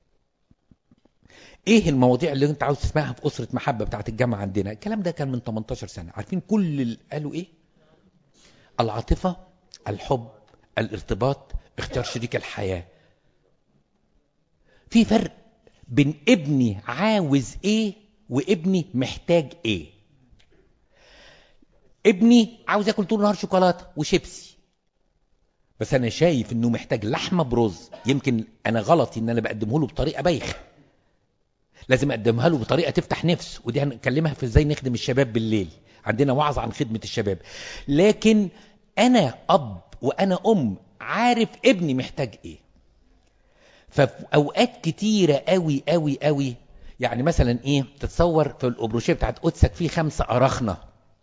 ايه المواضيع اللي انت عاوز تسمعها في اسره محبه بتاعت الجامعه عندنا الكلام ده كان من 18 سنه عارفين كل اللي قالوا ايه العاطفه الحب الارتباط اختيار شريك الحياه في فرق بين ابني عاوز ايه وابني محتاج ايه ابني عاوز ياكل طول النهار شوكولاته وشيبسي بس انا شايف انه محتاج لحمه برز يمكن انا غلطي ان انا بقدمه له بطريقه بايخه لازم اقدمها له بطريقه تفتح نفس ودي هنكلمها في ازاي نخدم الشباب بالليل عندنا وعظ عن خدمه الشباب لكن انا اب وانا ام عارف ابني محتاج ايه ففي اوقات كتيره قوي قوي قوي يعني مثلا ايه تتصور في الابروشيه بتاعت قدسك في خمسه اراخنه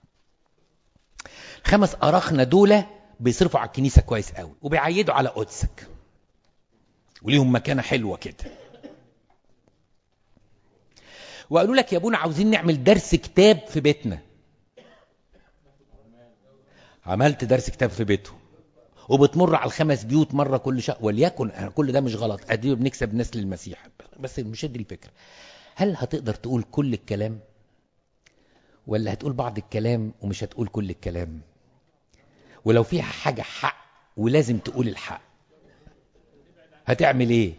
خمس اراخنه دول بيصرفوا على الكنيسه كويس قوي وبيعيدوا على قدسك وليهم مكانه حلوه كده وقالوا لك يا ابونا عاوزين نعمل درس كتاب في بيتنا عملت درس كتاب في بيته وبتمر على الخمس بيوت مره كل شهر وليكن أنا كل ده مش غلط ادي بنكسب ناس للمسيح بس مش دي الفكره هل هتقدر تقول كل الكلام ولا هتقول بعض الكلام ومش هتقول كل الكلام ولو فيها حاجه حق ولازم تقول الحق هتعمل ايه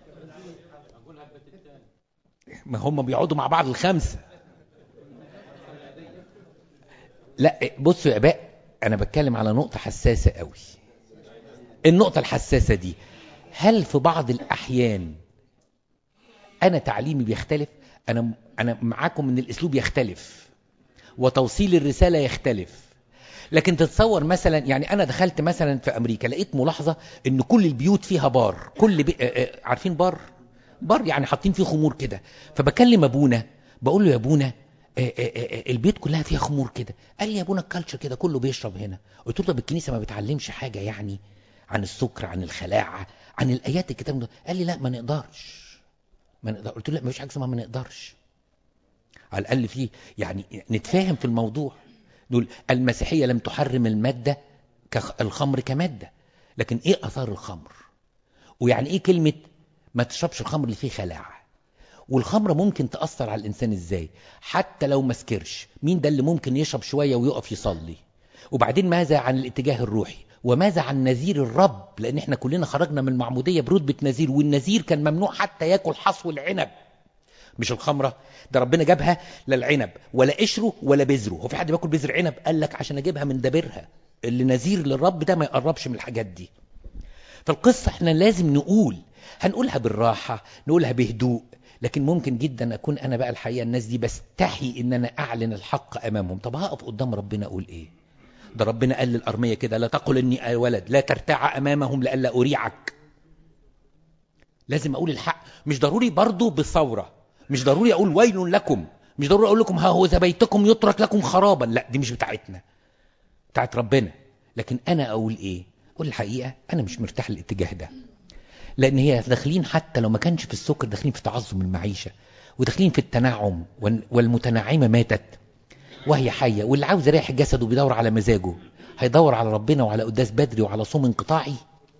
ما هم بيقعدوا مع بعض الخمسة لا بصوا يا اباء انا بتكلم على نقطة حساسة قوي النقطة الحساسة دي هل في بعض الاحيان انا تعليمي بيختلف انا انا معاكم ان الاسلوب يختلف وتوصيل الرسالة يختلف لكن تتصور مثلا يعني انا دخلت مثلا في امريكا لقيت ملاحظة ان كل البيوت فيها بار كل بي... عارفين بار بار يعني حاطين فيه خمور كده فبكلم ابونا بقول له يا ابونا آآ آآ البيت كلها فيها خمور كده قال لي يا ابونا الكالتشر كده كله بيشرب هنا قلت له طب الكنيسه ما بتعلمش حاجه يعني عن السكر عن الخلاعه عن الايات الكتاب ده قال لي لا ما نقدرش ما نقدر قلت له لا مفيش حاجه اسمها ما نقدرش على الاقل في يعني نتفاهم في الموضوع دول المسيحيه لم تحرم الماده الخمر كماده لكن ايه اثار الخمر ويعني ايه كلمه ما تشربش الخمر اللي فيه خلاعة والخمرة ممكن تأثر على الإنسان إزاي حتى لو ما سكرش مين ده اللي ممكن يشرب شوية ويقف يصلي وبعدين ماذا عن الاتجاه الروحي وماذا عن نذير الرب لأن احنا كلنا خرجنا من المعمودية برتبة نذير والنذير كان ممنوع حتى ياكل حصو العنب مش الخمرة ده ربنا جابها لا العنب ولا قشره ولا بذره هو في حد بياكل بذر عنب قال لك عشان اجيبها من دبرها اللي نذير للرب ده ما يقربش من الحاجات دي فالقصة احنا لازم نقول هنقولها بالراحة نقولها بهدوء لكن ممكن جدا أكون أنا بقى الحقيقة الناس دي بستحي إن أنا أعلن الحق أمامهم طب هقف قدام ربنا أقول إيه ده ربنا قال للأرمية كده لا تقل إني ولد لا ترتاع أمامهم لألا أريعك لازم أقول الحق مش ضروري برضو بثورة مش ضروري أقول ويل لكم مش ضروري أقول لكم ها هو ذا بيتكم يترك لكم خرابا لا دي مش بتاعتنا بتاعت ربنا لكن أنا أقول إيه أقول الحقيقة أنا مش مرتاح الاتجاه ده لان هي داخلين حتى لو ما كانش في السكر داخلين في تعظم المعيشه وداخلين في التنعم والمتنعمه ماتت وهي حيه واللي عاوز يريح جسده بيدور على مزاجه هيدور على ربنا وعلى قداس بدري وعلى صوم انقطاعي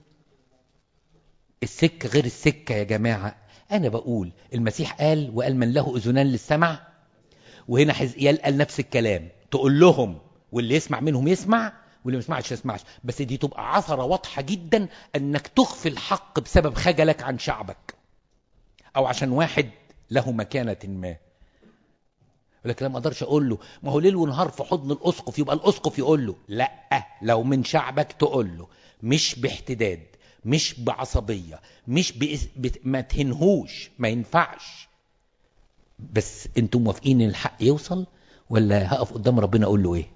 السكه غير السكه يا جماعه انا بقول المسيح قال وقال من له اذنان للسمع وهنا حزقيال قال نفس الكلام تقول لهم واللي يسمع منهم يسمع واللي ما يسمعش يسمعش بس دي تبقى عثرة واضحة جدا انك تخفي الحق بسبب خجلك عن شعبك او عشان واحد له مكانة ما لكن ما اقدرش اقول له ما هو ليل ونهار في حضن الاسقف يبقى الاسقف يقول له لا لو من شعبك تقول له مش باحتداد مش بعصبية مش بإس... بت... ما تهنهوش ما ينفعش بس انتم موافقين ان الحق يوصل ولا هقف قدام ربنا اقول له ايه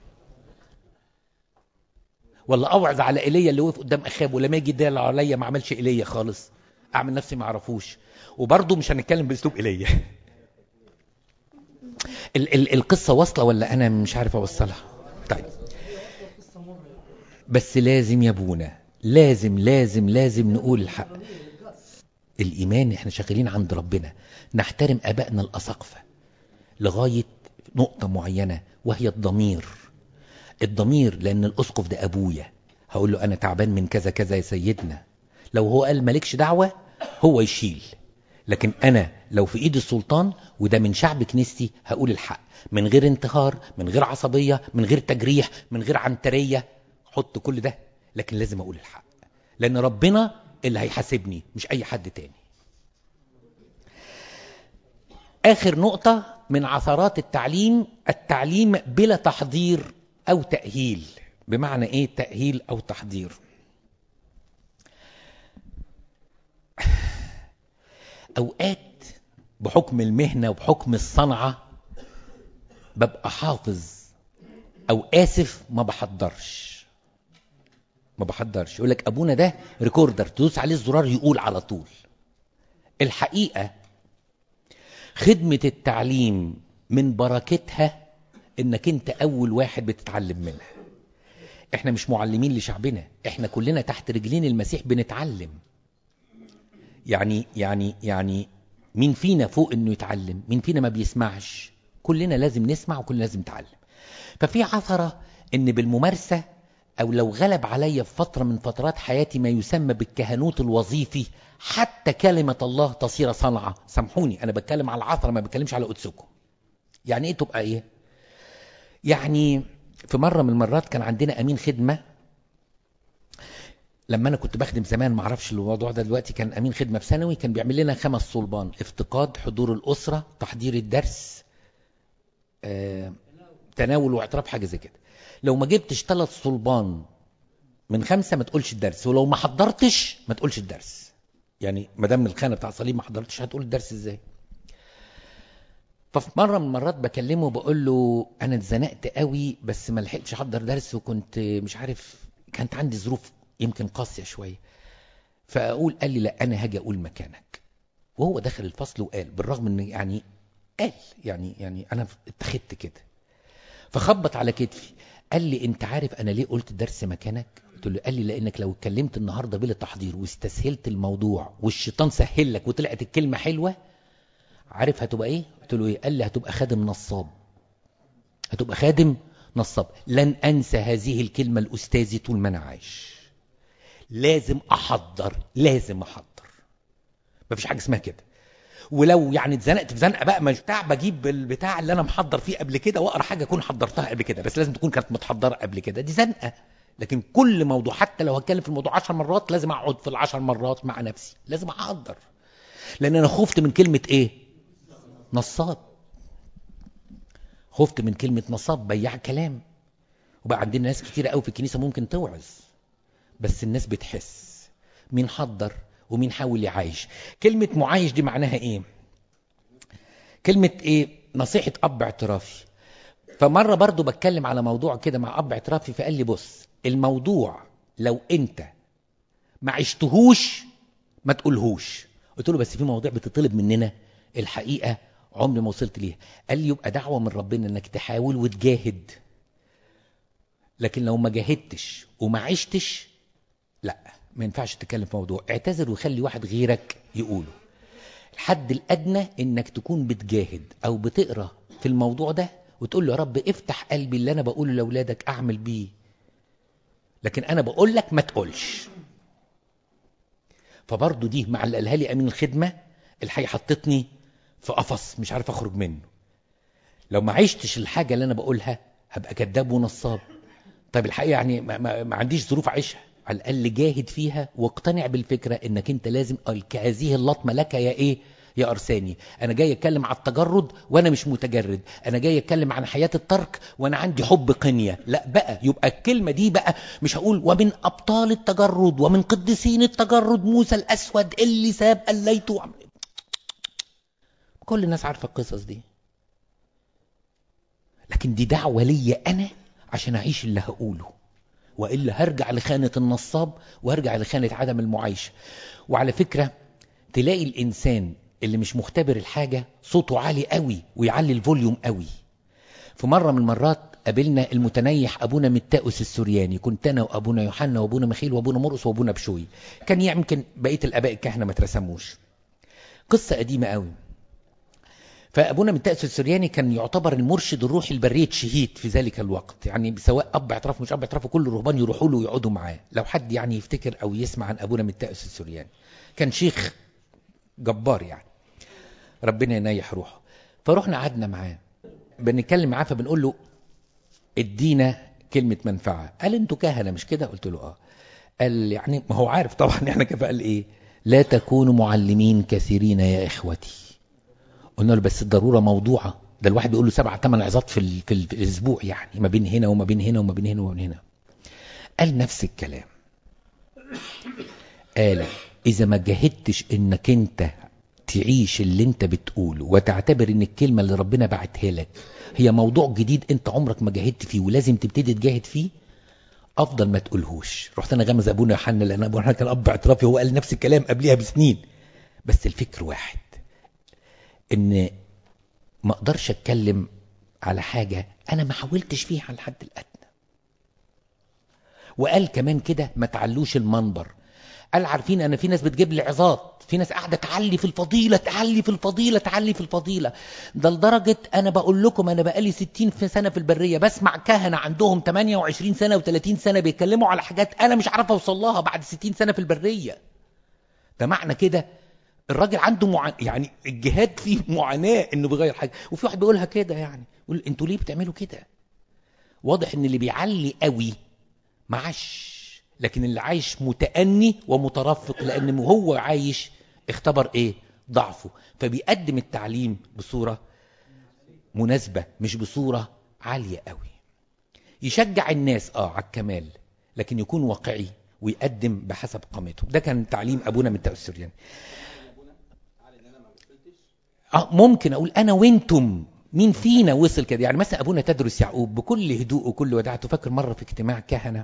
ولا اوعظ على ايليا اللي وقف قدام اخاب ولما يجي يدل عليا ما عملش ايليا خالص اعمل نفسي ما اعرفوش وبرضه مش هنتكلم باسلوب ايليا ال ال القصة واصلة ولا أنا مش عارف أوصلها طيب بس لازم يا ابونا لازم لازم لازم نقول الحق الإيمان احنا شغالين عند ربنا نحترم أبائنا الأساقفة لغاية نقطة معينة وهي الضمير الضمير لأن الأسقف ده أبويا هقول له أنا تعبان من كذا كذا يا سيدنا لو هو قال مالكش دعوة هو يشيل لكن أنا لو في إيد السلطان وده من شعب كنيستي هقول الحق من غير انتهار من غير عصبية من غير تجريح من غير عنترية حط كل ده لكن لازم أقول الحق لأن ربنا اللي هيحاسبني مش أي حد تاني آخر نقطة من عثرات التعليم التعليم بلا تحضير أو تأهيل بمعنى إيه تأهيل أو تحضير أوقات بحكم المهنة وبحكم الصنعة ببقى حافظ أو آسف ما بحضرش ما بحضرش يقول لك أبونا ده ريكوردر تدوس عليه الزرار يقول على طول الحقيقة خدمة التعليم من بركتها انك انت اول واحد بتتعلم منها احنا مش معلمين لشعبنا احنا كلنا تحت رجلين المسيح بنتعلم يعني يعني يعني مين فينا فوق انه يتعلم مين فينا ما بيسمعش كلنا لازم نسمع وكلنا لازم نتعلم ففي عثرة ان بالممارسة او لو غلب عليا في فترة من فترات حياتي ما يسمى بالكهنوت الوظيفي حتى كلمة الله تصير صنعة سامحوني انا بتكلم على العثرة ما بتكلمش على قدسكم يعني ايه تبقى ايه يعني في مرة من المرات كان عندنا امين خدمة لما انا كنت بخدم زمان ما اعرفش الموضوع ده دلوقتي كان امين خدمة في ثانوي كان بيعمل لنا خمس صلبان افتقاد حضور الاسرة تحضير الدرس آه، تناول واعتراف حاجة زي كده لو ما جبتش ثلاث صلبان من خمسة ما تقولش الدرس ولو ما حضرتش ما تقولش الدرس يعني ما دام الخانة بتاع صليب ما حضرتش هتقول الدرس ازاي ففي مرة من المرات بكلمه بقول له أنا اتزنقت قوي بس ما لحقتش أحضر درس وكنت مش عارف كانت عندي ظروف يمكن قاسية شوية فأقول قال لي لا أنا هاجي أقول مكانك وهو دخل الفصل وقال بالرغم إن يعني قال يعني يعني أنا اتخذت كده فخبط على كتفي قال لي أنت عارف أنا ليه قلت الدرس مكانك؟ قلت له قال لي لأنك لو اتكلمت النهاردة بلا تحضير واستسهلت الموضوع والشيطان سهل لك وطلعت الكلمة حلوة عارف هتبقى ايه قلت له ايه قال لي هتبقى خادم نصاب هتبقى خادم نصاب لن انسى هذه الكلمة الاستاذي طول ما انا عايش لازم احضر لازم احضر مفيش حاجة اسمها كده ولو يعني اتزنقت في زنقه بقى مش بتاع بجيب البتاع اللي انا محضر فيه قبل كده واقرا حاجه اكون حضرتها قبل كده بس لازم تكون كانت متحضره قبل كده دي زنقه لكن كل موضوع حتى لو هتكلم في الموضوع عشر مرات لازم اقعد في العشر مرات مع نفسي لازم احضر لان انا خفت من كلمه ايه نصاب خفت من كلمة نصاب بياع كلام وبقى عندنا ناس كتير قوي في الكنيسة ممكن توعظ بس الناس بتحس مين حضر ومين حاول يعايش كلمة معايش دي معناها ايه كلمة ايه نصيحة اب اعترافي فمرة برضو بتكلم على موضوع كده مع اب اعترافي فقال لي بص الموضوع لو انت ما عشتهوش ما تقولهوش قلت له بس في مواضيع بتطلب مننا الحقيقة عمري ما وصلت ليها قال لي يبقى دعوة من ربنا انك تحاول وتجاهد لكن لو ما جاهدتش وما عشتش لا ما ينفعش تتكلم في موضوع اعتذر وخلي واحد غيرك يقوله الحد الادنى انك تكون بتجاهد او بتقرا في الموضوع ده وتقول له يا رب افتح قلبي اللي انا بقوله لاولادك اعمل بيه لكن انا بقول لك ما تقولش فبرضه دي مع اللي قالها لي امين الخدمه الحقيقه حطتني في قفص مش عارف اخرج منه لو ما عشتش الحاجه اللي انا بقولها هبقى كذاب ونصاب طيب الحقيقه يعني ما, ما, ما عنديش ظروف اعيشها على الاقل جاهد فيها واقتنع بالفكره انك انت لازم هذه اللطمه لك يا ايه يا ارساني انا جاي اتكلم على التجرد وانا مش متجرد انا جاي اتكلم عن حياه الترك وانا عندي حب قنيه لا بقى يبقى الكلمه دي بقى مش هقول ومن ابطال التجرد ومن قديسين التجرد موسى الاسود اللي ساب قليته وعمل كل الناس عارفه القصص دي لكن دي دعوه ليا انا عشان اعيش اللي هقوله والا هرجع لخانه النصاب وهرجع لخانه عدم المعايشه وعلى فكره تلاقي الانسان اللي مش مختبر الحاجة صوته عالي قوي ويعلي الفوليوم قوي في مرة من المرات قابلنا المتنيح أبونا متاؤس السورياني كنت أنا وأبونا يوحنا وأبونا مخيل وأبونا مرقس وأبونا بشوي كان يمكن بقية الآباء الكهنة ما ترسموش قصة قديمة قوي فأبونا متاؤس السورياني كان يعتبر المرشد الروحي لبرية شهيد في ذلك الوقت يعني سواء أب اعتراف مش أب اعتراف كل الرهبان يروحوا له ويقعدوا معاه لو حد يعني يفتكر أو يسمع عن أبونا متاؤس السورياني كان شيخ جبار يعني ربنا ينيح روحه فروحنا قعدنا معاه بنتكلم معاه فبنقول له ادينا كلمة منفعة قال انتوا كهنة مش كده قلت له اه قال يعني ما هو عارف طبعا احنا كيف قال ايه لا تكونوا معلمين كثيرين يا اخوتي قلنا له بس الضرورة موضوعة ده الواحد بيقول له سبع ثمان عظات في, ال... في, ال... في الاسبوع يعني ما بين هنا وما بين هنا وما بين هنا وما بين هنا قال نفس الكلام قال اذا ما جهدتش انك انت تعيش اللي انت بتقوله وتعتبر ان الكلمة اللي ربنا بعتها لك هي موضوع جديد انت عمرك ما جاهدت فيه ولازم تبتدي تجاهد فيه افضل ما تقولهوش رحت انا غمز ابونا يوحنا لان ابونا يوحنا كان اب اعترافي هو قال نفس الكلام قبلها بسنين بس الفكر واحد ان ما اقدرش اتكلم على حاجة انا ما حاولتش فيها على الحد الادنى وقال كمان كده ما تعلوش المنبر قال عارفين انا في ناس بتجيب لي عظات في ناس قاعده تعلي في الفضيله تعلي في الفضيله تعلي في الفضيله ده لدرجه انا بقول لكم انا بقالي 60 في سنه في البريه بسمع كهنه عندهم 28 سنه و30 سنه بيتكلموا على حاجات انا مش عارف اوصل لها بعد 60 سنه في البريه ده معنى كده الراجل عنده مع... يعني الجهاد فيه معاناه انه بيغير حاجه وفي واحد بيقولها كده يعني يقول انتوا ليه بتعملوا كده واضح ان اللي بيعلي قوي معاش لكن اللي عايش متأني ومترفق لأن هو عايش اختبر ايه ضعفه فبيقدم التعليم بصورة مناسبة مش بصورة عالية قوي يشجع الناس اه على الكمال لكن يكون واقعي ويقدم بحسب قامته ده كان تعليم ابونا من السرياني يعني. اه ممكن اقول انا وانتم مين فينا وصل كده يعني مثلا ابونا تدرس يعقوب بكل هدوء وكل وداعته فاكر مره في اجتماع كهنه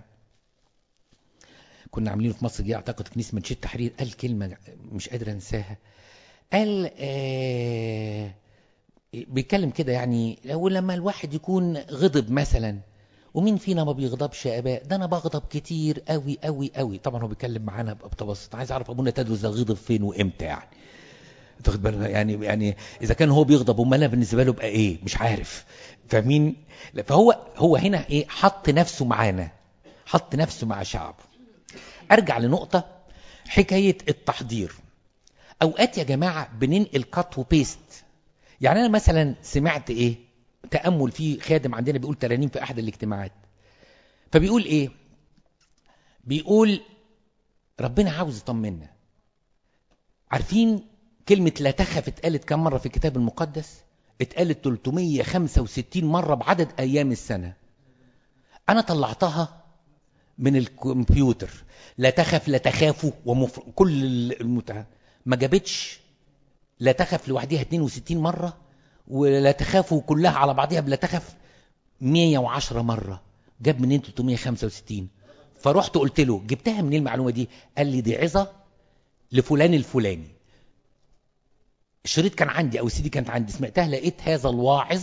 كنا عاملينه في مصر دي اعتقد كنيسه منشيه التحرير قال كلمه مش قادر انساها قال آه بيتكلم كده يعني لو لما الواحد يكون غضب مثلا ومين فينا ما بيغضبش يا اباء ده انا بغضب كتير قوي قوي قوي طبعا هو بيتكلم معانا بتبسط عايز اعرف ابونا تدرس ده غضب فين وامتى يعني تاخد بالك يعني يعني اذا كان هو بيغضب امال انا بالنسبه له بقى ايه مش عارف فمين فهو هو هنا ايه حط نفسه معانا حط نفسه مع شعبه ارجع لنقطة حكاية التحضير اوقات يا جماعة بننقل كات وبيست يعني انا مثلا سمعت ايه تأمل في خادم عندنا بيقول ترانيم في احد الاجتماعات فبيقول ايه بيقول ربنا عاوز يطمنا عارفين كلمة لا تخف اتقالت كم مرة في الكتاب المقدس اتقالت 365 مرة بعدد ايام السنة انا طلعتها من الكمبيوتر لا تخف لا تخافوا ومفر... كل المتعة ما جابتش لا تخف لوحدها 62 مرة ولا تخافوا كلها على بعضها بلا تخف 110 مرة جاب منين 365 فرحت قلت له جبتها منين المعلومة دي قال لي دي عظة لفلان الفلاني الشريط كان عندي او السي دي كانت عندي سمعتها لقيت هذا الواعظ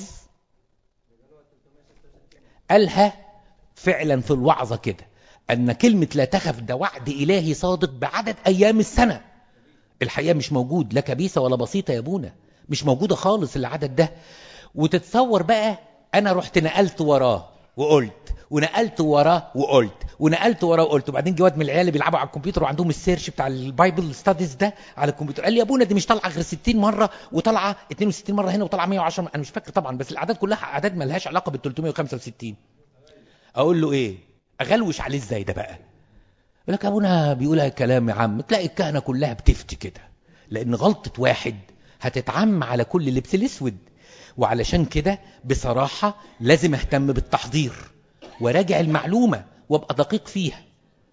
قالها فعلا في الوعظة كده أن كلمة لا تخف ده وعد إلهي صادق بعدد أيام السنة الحقيقة مش موجود لا كبيسة ولا بسيطة يا ابونا مش موجودة خالص العدد ده وتتصور بقى أنا رحت نقلت وراه وقلت ونقلت وراه وقلت ونقلت وراه وقلت وبعدين جواد من العيال اللي بيلعبوا على الكمبيوتر وعندهم السيرش بتاع البايبل ستاديز ده على الكمبيوتر قال لي يا ابونا دي مش طالعه غير 60 مره وطالعه 62 مره هنا وطالعه 110 انا مش فاكر طبعا بس الاعداد كلها اعداد ما لهاش علاقه بال 365 اقول له ايه اغلوش عليه ازاي ده بقى يقول لك ابونا بيقولها كلام يا عم تلاقي الكهنه كلها بتفتي كده لان غلطه واحد هتتعم على كل اللبس الاسود وعلشان كده بصراحه لازم اهتم بالتحضير وراجع المعلومه وابقى دقيق فيها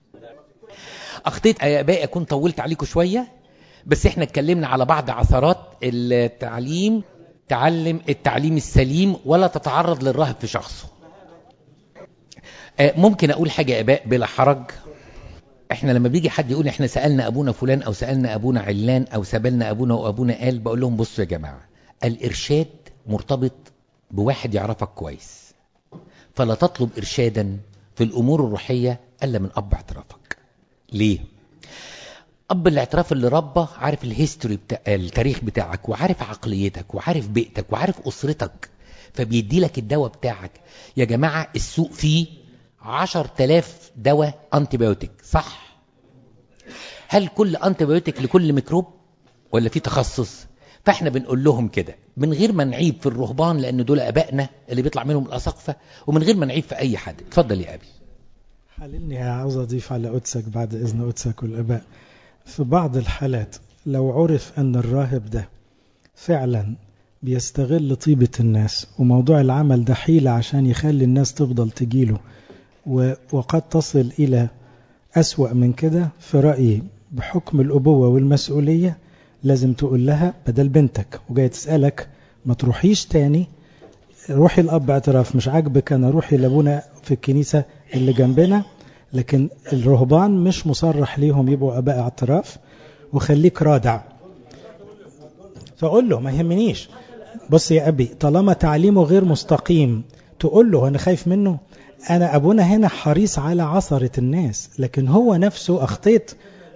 اخطيت يا ابائي اكون طولت عليكم شويه بس احنا اتكلمنا على بعض عثرات التعليم تعلم التعليم السليم ولا تتعرض للرهب في شخصه ممكن اقول حاجة يا اباء بلا حرج احنا لما بيجي حد يقول احنا سالنا ابونا فلان او سالنا ابونا علان او سالنا ابونا وابونا قال بقول لهم بصوا يا جماعه الارشاد مرتبط بواحد يعرفك كويس فلا تطلب ارشادا في الامور الروحيه الا من اب اعترافك ليه اب الاعتراف اللي ربى عارف الهيستوري بتاع التاريخ بتاعك وعارف عقليتك وعارف بيئتك وعارف اسرتك فبيدي لك الدواء بتاعك يا جماعه السوق فيه عشر تلاف دواء انتيبيوتيك صح هل كل انتيبيوتيك لكل ميكروب ولا في تخصص فاحنا بنقول لهم كده من غير ما نعيب في الرهبان لان دول ابائنا اللي بيطلع منهم الاساقفه ومن غير ما نعيب في اي حد اتفضل يا ابي حللني عاوز اضيف على قدسك بعد اذن قدسك والاباء في بعض الحالات لو عرف ان الراهب ده فعلا بيستغل طيبة الناس وموضوع العمل ده حيلة عشان يخلي الناس تفضل تجيله وقد تصل إلى أسوأ من كده في رأيي بحكم الأبوة والمسؤولية لازم تقول لها بدل بنتك وجاي تسألك ما تروحيش تاني روحي الأب اعتراف مش عاجبك أنا روحي لأبونا في الكنيسة اللي جنبنا لكن الرهبان مش مصرح ليهم يبقوا أباء اعتراف وخليك رادع فأقول له ما يهمنيش بص يا أبي طالما تعليمه غير مستقيم تقول له أنا خايف منه أنا أبونا هنا حريص على عصرة الناس لكن هو نفسه أخطيت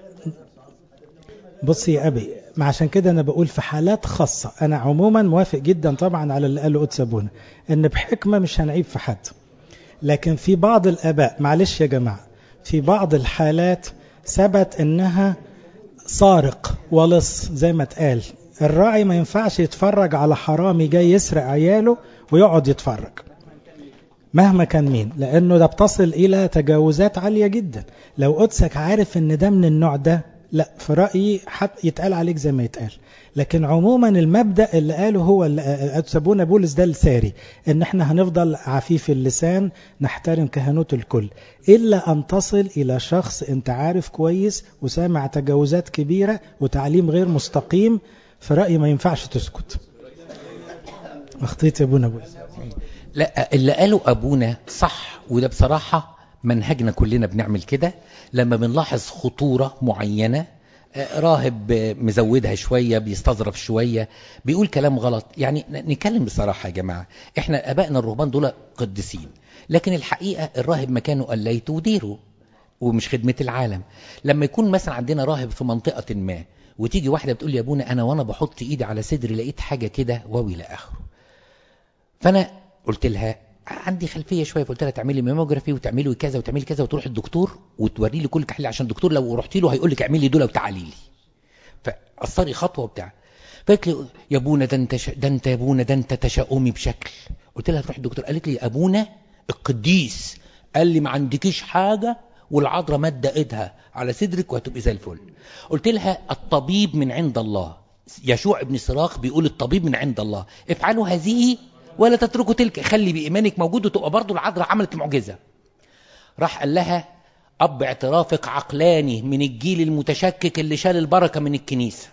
بص يا أبي ما عشان كده أنا بقول في حالات خاصة أنا عموما موافق جدا طبعا على اللي قاله قدس أبونا إن بحكمة مش هنعيب في حد لكن في بعض الآباء معلش يا جماعة في بعض الحالات ثبت إنها سارق ولص زي ما اتقال الراعي ما ينفعش يتفرج على حرامي جاي يسرق عياله ويقعد يتفرج مهما كان مين لانه ده بتصل الى تجاوزات عاليه جدا لو قدسك عارف ان ده من النوع ده لا في رايي حتى يتقال عليك زي ما يتقال لكن عموما المبدا اللي قاله هو اللي سابونا بولس ده الساري ان احنا هنفضل عفيف اللسان نحترم كهنوت الكل الا ان تصل الى شخص انت عارف كويس وسامع تجاوزات كبيره وتعليم غير مستقيم في رايي ما ينفعش تسكت اخطيت يا ابونا بولس لا اللي قاله ابونا صح وده بصراحه منهجنا كلنا بنعمل كده لما بنلاحظ خطوره معينه راهب مزودها شويه بيستظرف شويه بيقول كلام غلط يعني نتكلم بصراحه يا جماعه احنا ابائنا الرهبان دول قديسين لكن الحقيقه الراهب مكانه قليته وديره ومش خدمه العالم لما يكون مثلا عندنا راهب في منطقه ما وتيجي واحده بتقول لي يا ابونا انا وانا بحط ايدي على صدري لقيت حاجه كده واوي الى اخره فانا قلت لها عندي خلفيه شويه فقلت لها تعملي ميموجرافي وتعملي كذا وتعملي كذا وتروح الدكتور وتوري لي كل تحليل عشان الدكتور لو رحتي له هيقول لك اعملي دول وتعالي لي فقصري خطوه وبتاع فقالت لي يا ابونا ده انت ش... ده انت يا ابونا ده انت تشاؤمي بشكل قلت لها تروح الدكتور قالت لي ابونا القديس قال لي ما عندكيش حاجه والعذراء ماده ايدها على صدرك وهتبقي زي الفل قلت لها الطبيب من عند الله يشوع ابن صراخ بيقول الطبيب من عند الله افعلوا هذه ولا تتركوا تلك خلي بإيمانك موجود وتبقى برضو العذراء عملت المعجزة راح قال لها أب اعترافك عقلاني من الجيل المتشكك اللي شال البركة من الكنيسة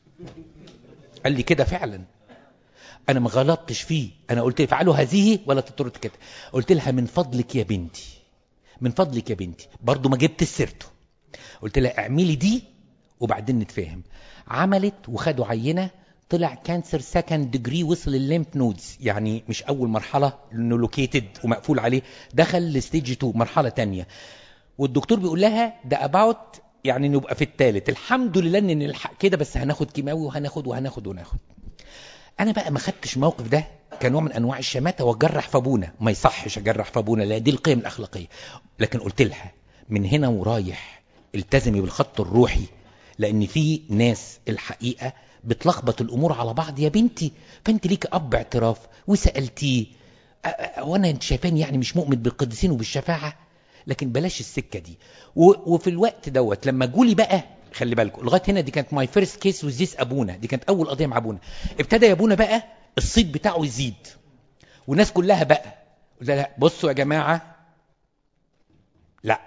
قال لي كده فعلا أنا ما غلطتش فيه أنا قلت افعلوا هذه ولا تتركوا كده قلت لها من فضلك يا بنتي من فضلك يا بنتي برضو ما جبت سيرته قلت لها اعملي دي وبعدين نتفاهم عملت وخدوا عينه طلع كانسر سكند ديجري وصل الليمف نودز يعني مش اول مرحله لانه لوكيتد ومقفول عليه دخل لستيج 2 مرحله تانية والدكتور بيقول لها ده اباوت يعني نبقى في الثالث الحمد لله ان نلحق كده بس هناخد كيماوي وهناخد وهناخد وناخد انا بقى ما خدتش الموقف ده كنوع من انواع الشماته واجرح في ابونا ما يصحش اجرح في ابونا لا دي القيم الاخلاقيه لكن قلت لها من هنا ورايح التزمي بالخط الروحي لان في ناس الحقيقه بتلخبط الامور على بعض يا بنتي فانت ليك اب اعتراف وسالتيه وانا انت شايفاني يعني مش مؤمن بالقديسين وبالشفاعه لكن بلاش السكه دي وفي الوقت دوت لما جولي بقى خلي بالكم لغايه هنا دي كانت ماي فيرست كيس وزيس ابونا دي كانت اول قضيه مع ابونا ابتدى يا ابونا بقى الصيت بتاعه يزيد والناس كلها بقى قلت لها بصوا يا جماعه لا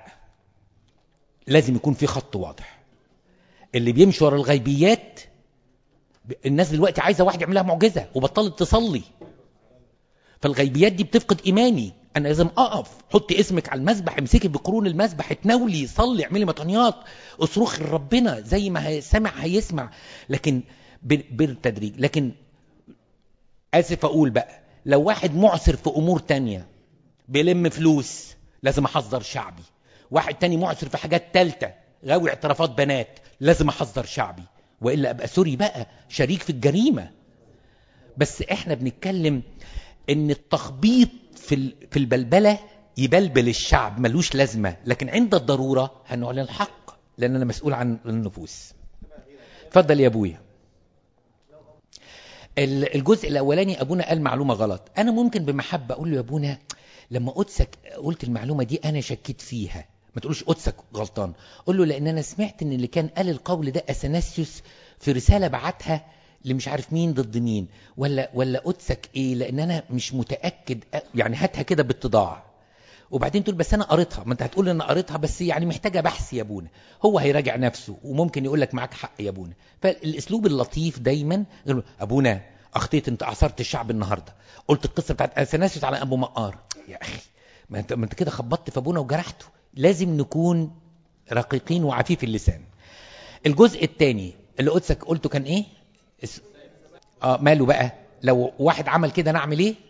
لازم يكون في خط واضح اللي بيمشي ورا الغيبيات الناس دلوقتي عايزه واحد يعمل لها معجزه وبطلت تصلي فالغيبيات دي بتفقد ايماني انا لازم اقف حطي اسمك على المسبح امسكي بقرون المسبح اتناولي صلي اعملي مطنيات اصرخي لربنا زي ما هيسمع هيسمع لكن بالتدريج لكن اسف اقول بقى لو واحد معسر في امور تانية بيلم فلوس لازم احذر شعبي واحد تاني معسر في حاجات تالتة غاوي اعترافات بنات لازم احذر شعبي والا ابقى سوري بقى شريك في الجريمه بس احنا بنتكلم ان التخبيط في في البلبله يبلبل الشعب ملوش لازمه لكن عند الضروره هنعلن الحق لان انا مسؤول عن النفوس اتفضل يا ابويا الجزء الاولاني ابونا قال معلومه غلط انا ممكن بمحبه اقول له يا ابونا لما قدسك قلت المعلومه دي انا شكيت فيها ما تقولش قدسك غلطان قول له لان انا سمعت ان اللي كان قال القول ده اثناسيوس في رساله بعتها لمش عارف مين ضد مين ولا ولا قدسك ايه لان انا مش متاكد يعني هاتها كده باتضاع وبعدين تقول بس انا قريتها ما انت هتقول انا قريتها بس يعني محتاجه بحث يا ابونا هو هيراجع نفسه وممكن يقول لك معاك حق يا ابونا فالاسلوب اللطيف دايما ابونا اخطيت انت اعصرت الشعب النهارده قلت القصه بتاعت اثناسيوس على ابو مقار يا اخي ما انت ما انت كده خبطت في ابونا وجرحته لازم نكون رقيقين وعفيف اللسان الجزء الثاني اللي قدسك قلته كان ايه اه ماله بقى لو واحد عمل كده انا اعمل ايه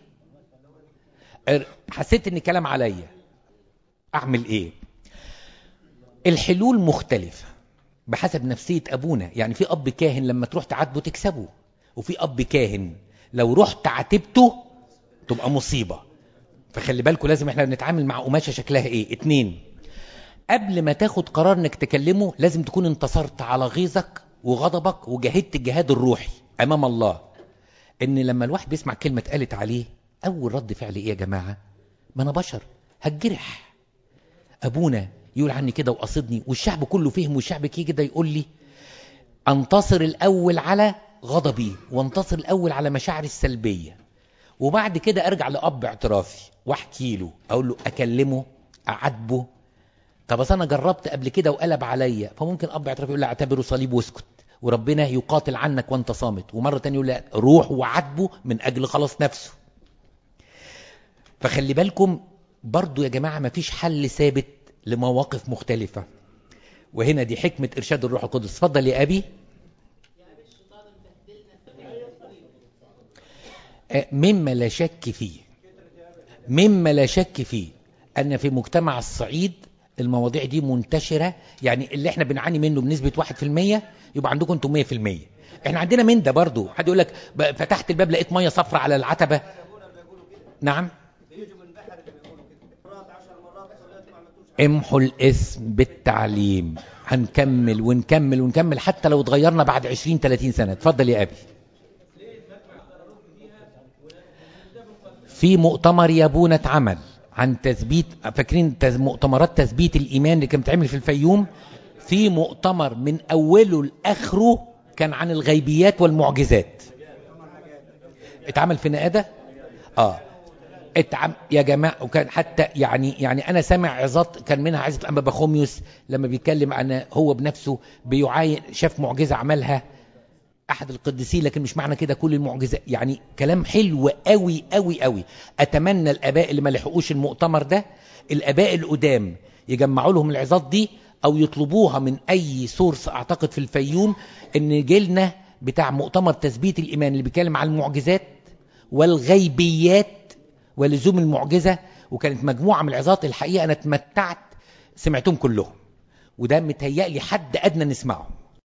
حسيت ان الكلام عليا اعمل ايه الحلول مختلفة بحسب نفسية ابونا يعني في اب كاهن لما تروح تعاتبه تكسبه وفي اب كاهن لو رحت عاتبته تبقى مصيبة فخلي بالكم لازم احنا بنتعامل مع قماشة شكلها ايه اتنين قبل ما تاخد قرار انك تكلمه لازم تكون انتصرت على غيظك وغضبك وجاهدت الجهاد الروحي امام الله ان لما الواحد بيسمع كلمة اتقالت عليه اول رد فعل ايه يا جماعة ما انا بشر هتجرح ابونا يقول عني كده وقصدني والشعب كله فهم والشعب كده يقول لي انتصر الاول على غضبي وانتصر الاول على مشاعري السلبية وبعد كده ارجع لاب اعترافي واحكي له اقول له اكلمه اعاتبه طب اصل انا جربت قبل كده وقلب عليا فممكن اب اعترافي يقول لي اعتبره صليب واسكت وربنا يقاتل عنك وانت صامت ومره تانية يقول لي روح وعاتبه من اجل خلاص نفسه فخلي بالكم برضو يا جماعه ما فيش حل ثابت لمواقف مختلفه وهنا دي حكمه ارشاد الروح القدس اتفضل يا ابي مما لا شك فيه مما لا شك فيه أن في مجتمع الصعيد المواضيع دي منتشرة يعني اللي احنا بنعاني منه بنسبة 1% يبقى عندكم انتم 100% احنا عندنا من ده برضو حد يقول لك فتحت الباب لقيت مية صفرة على العتبة نعم امحوا الاسم بالتعليم هنكمل ونكمل ونكمل حتى لو اتغيرنا بعد 20 30 سنة اتفضل يا ابي في مؤتمر يابونا اتعمل عن تثبيت فاكرين مؤتمرات تثبيت الايمان اللي كانت بتعمل في الفيوم في مؤتمر من اوله لاخره كان عن الغيبيات والمعجزات اتعمل في نقاده اه اتعم يا جماعه وكان حتى يعني يعني انا سامع عظات كان منها عظه الانبا بخوميوس لما بيتكلم عن هو بنفسه بيعاين شاف معجزه عملها احد القديسين لكن مش معنى كده كل المعجزات يعني كلام حلو قوي قوي قوي اتمنى الاباء اللي ما لحقوش المؤتمر ده الاباء القدام يجمعوا لهم العظات دي او يطلبوها من اي سورس اعتقد في الفيوم ان جيلنا بتاع مؤتمر تثبيت الايمان اللي بيتكلم عن المعجزات والغيبيات ولزوم المعجزه وكانت مجموعه من العظات الحقيقه انا اتمتعت سمعتهم كلهم وده متهيألي حد ادنى نسمعه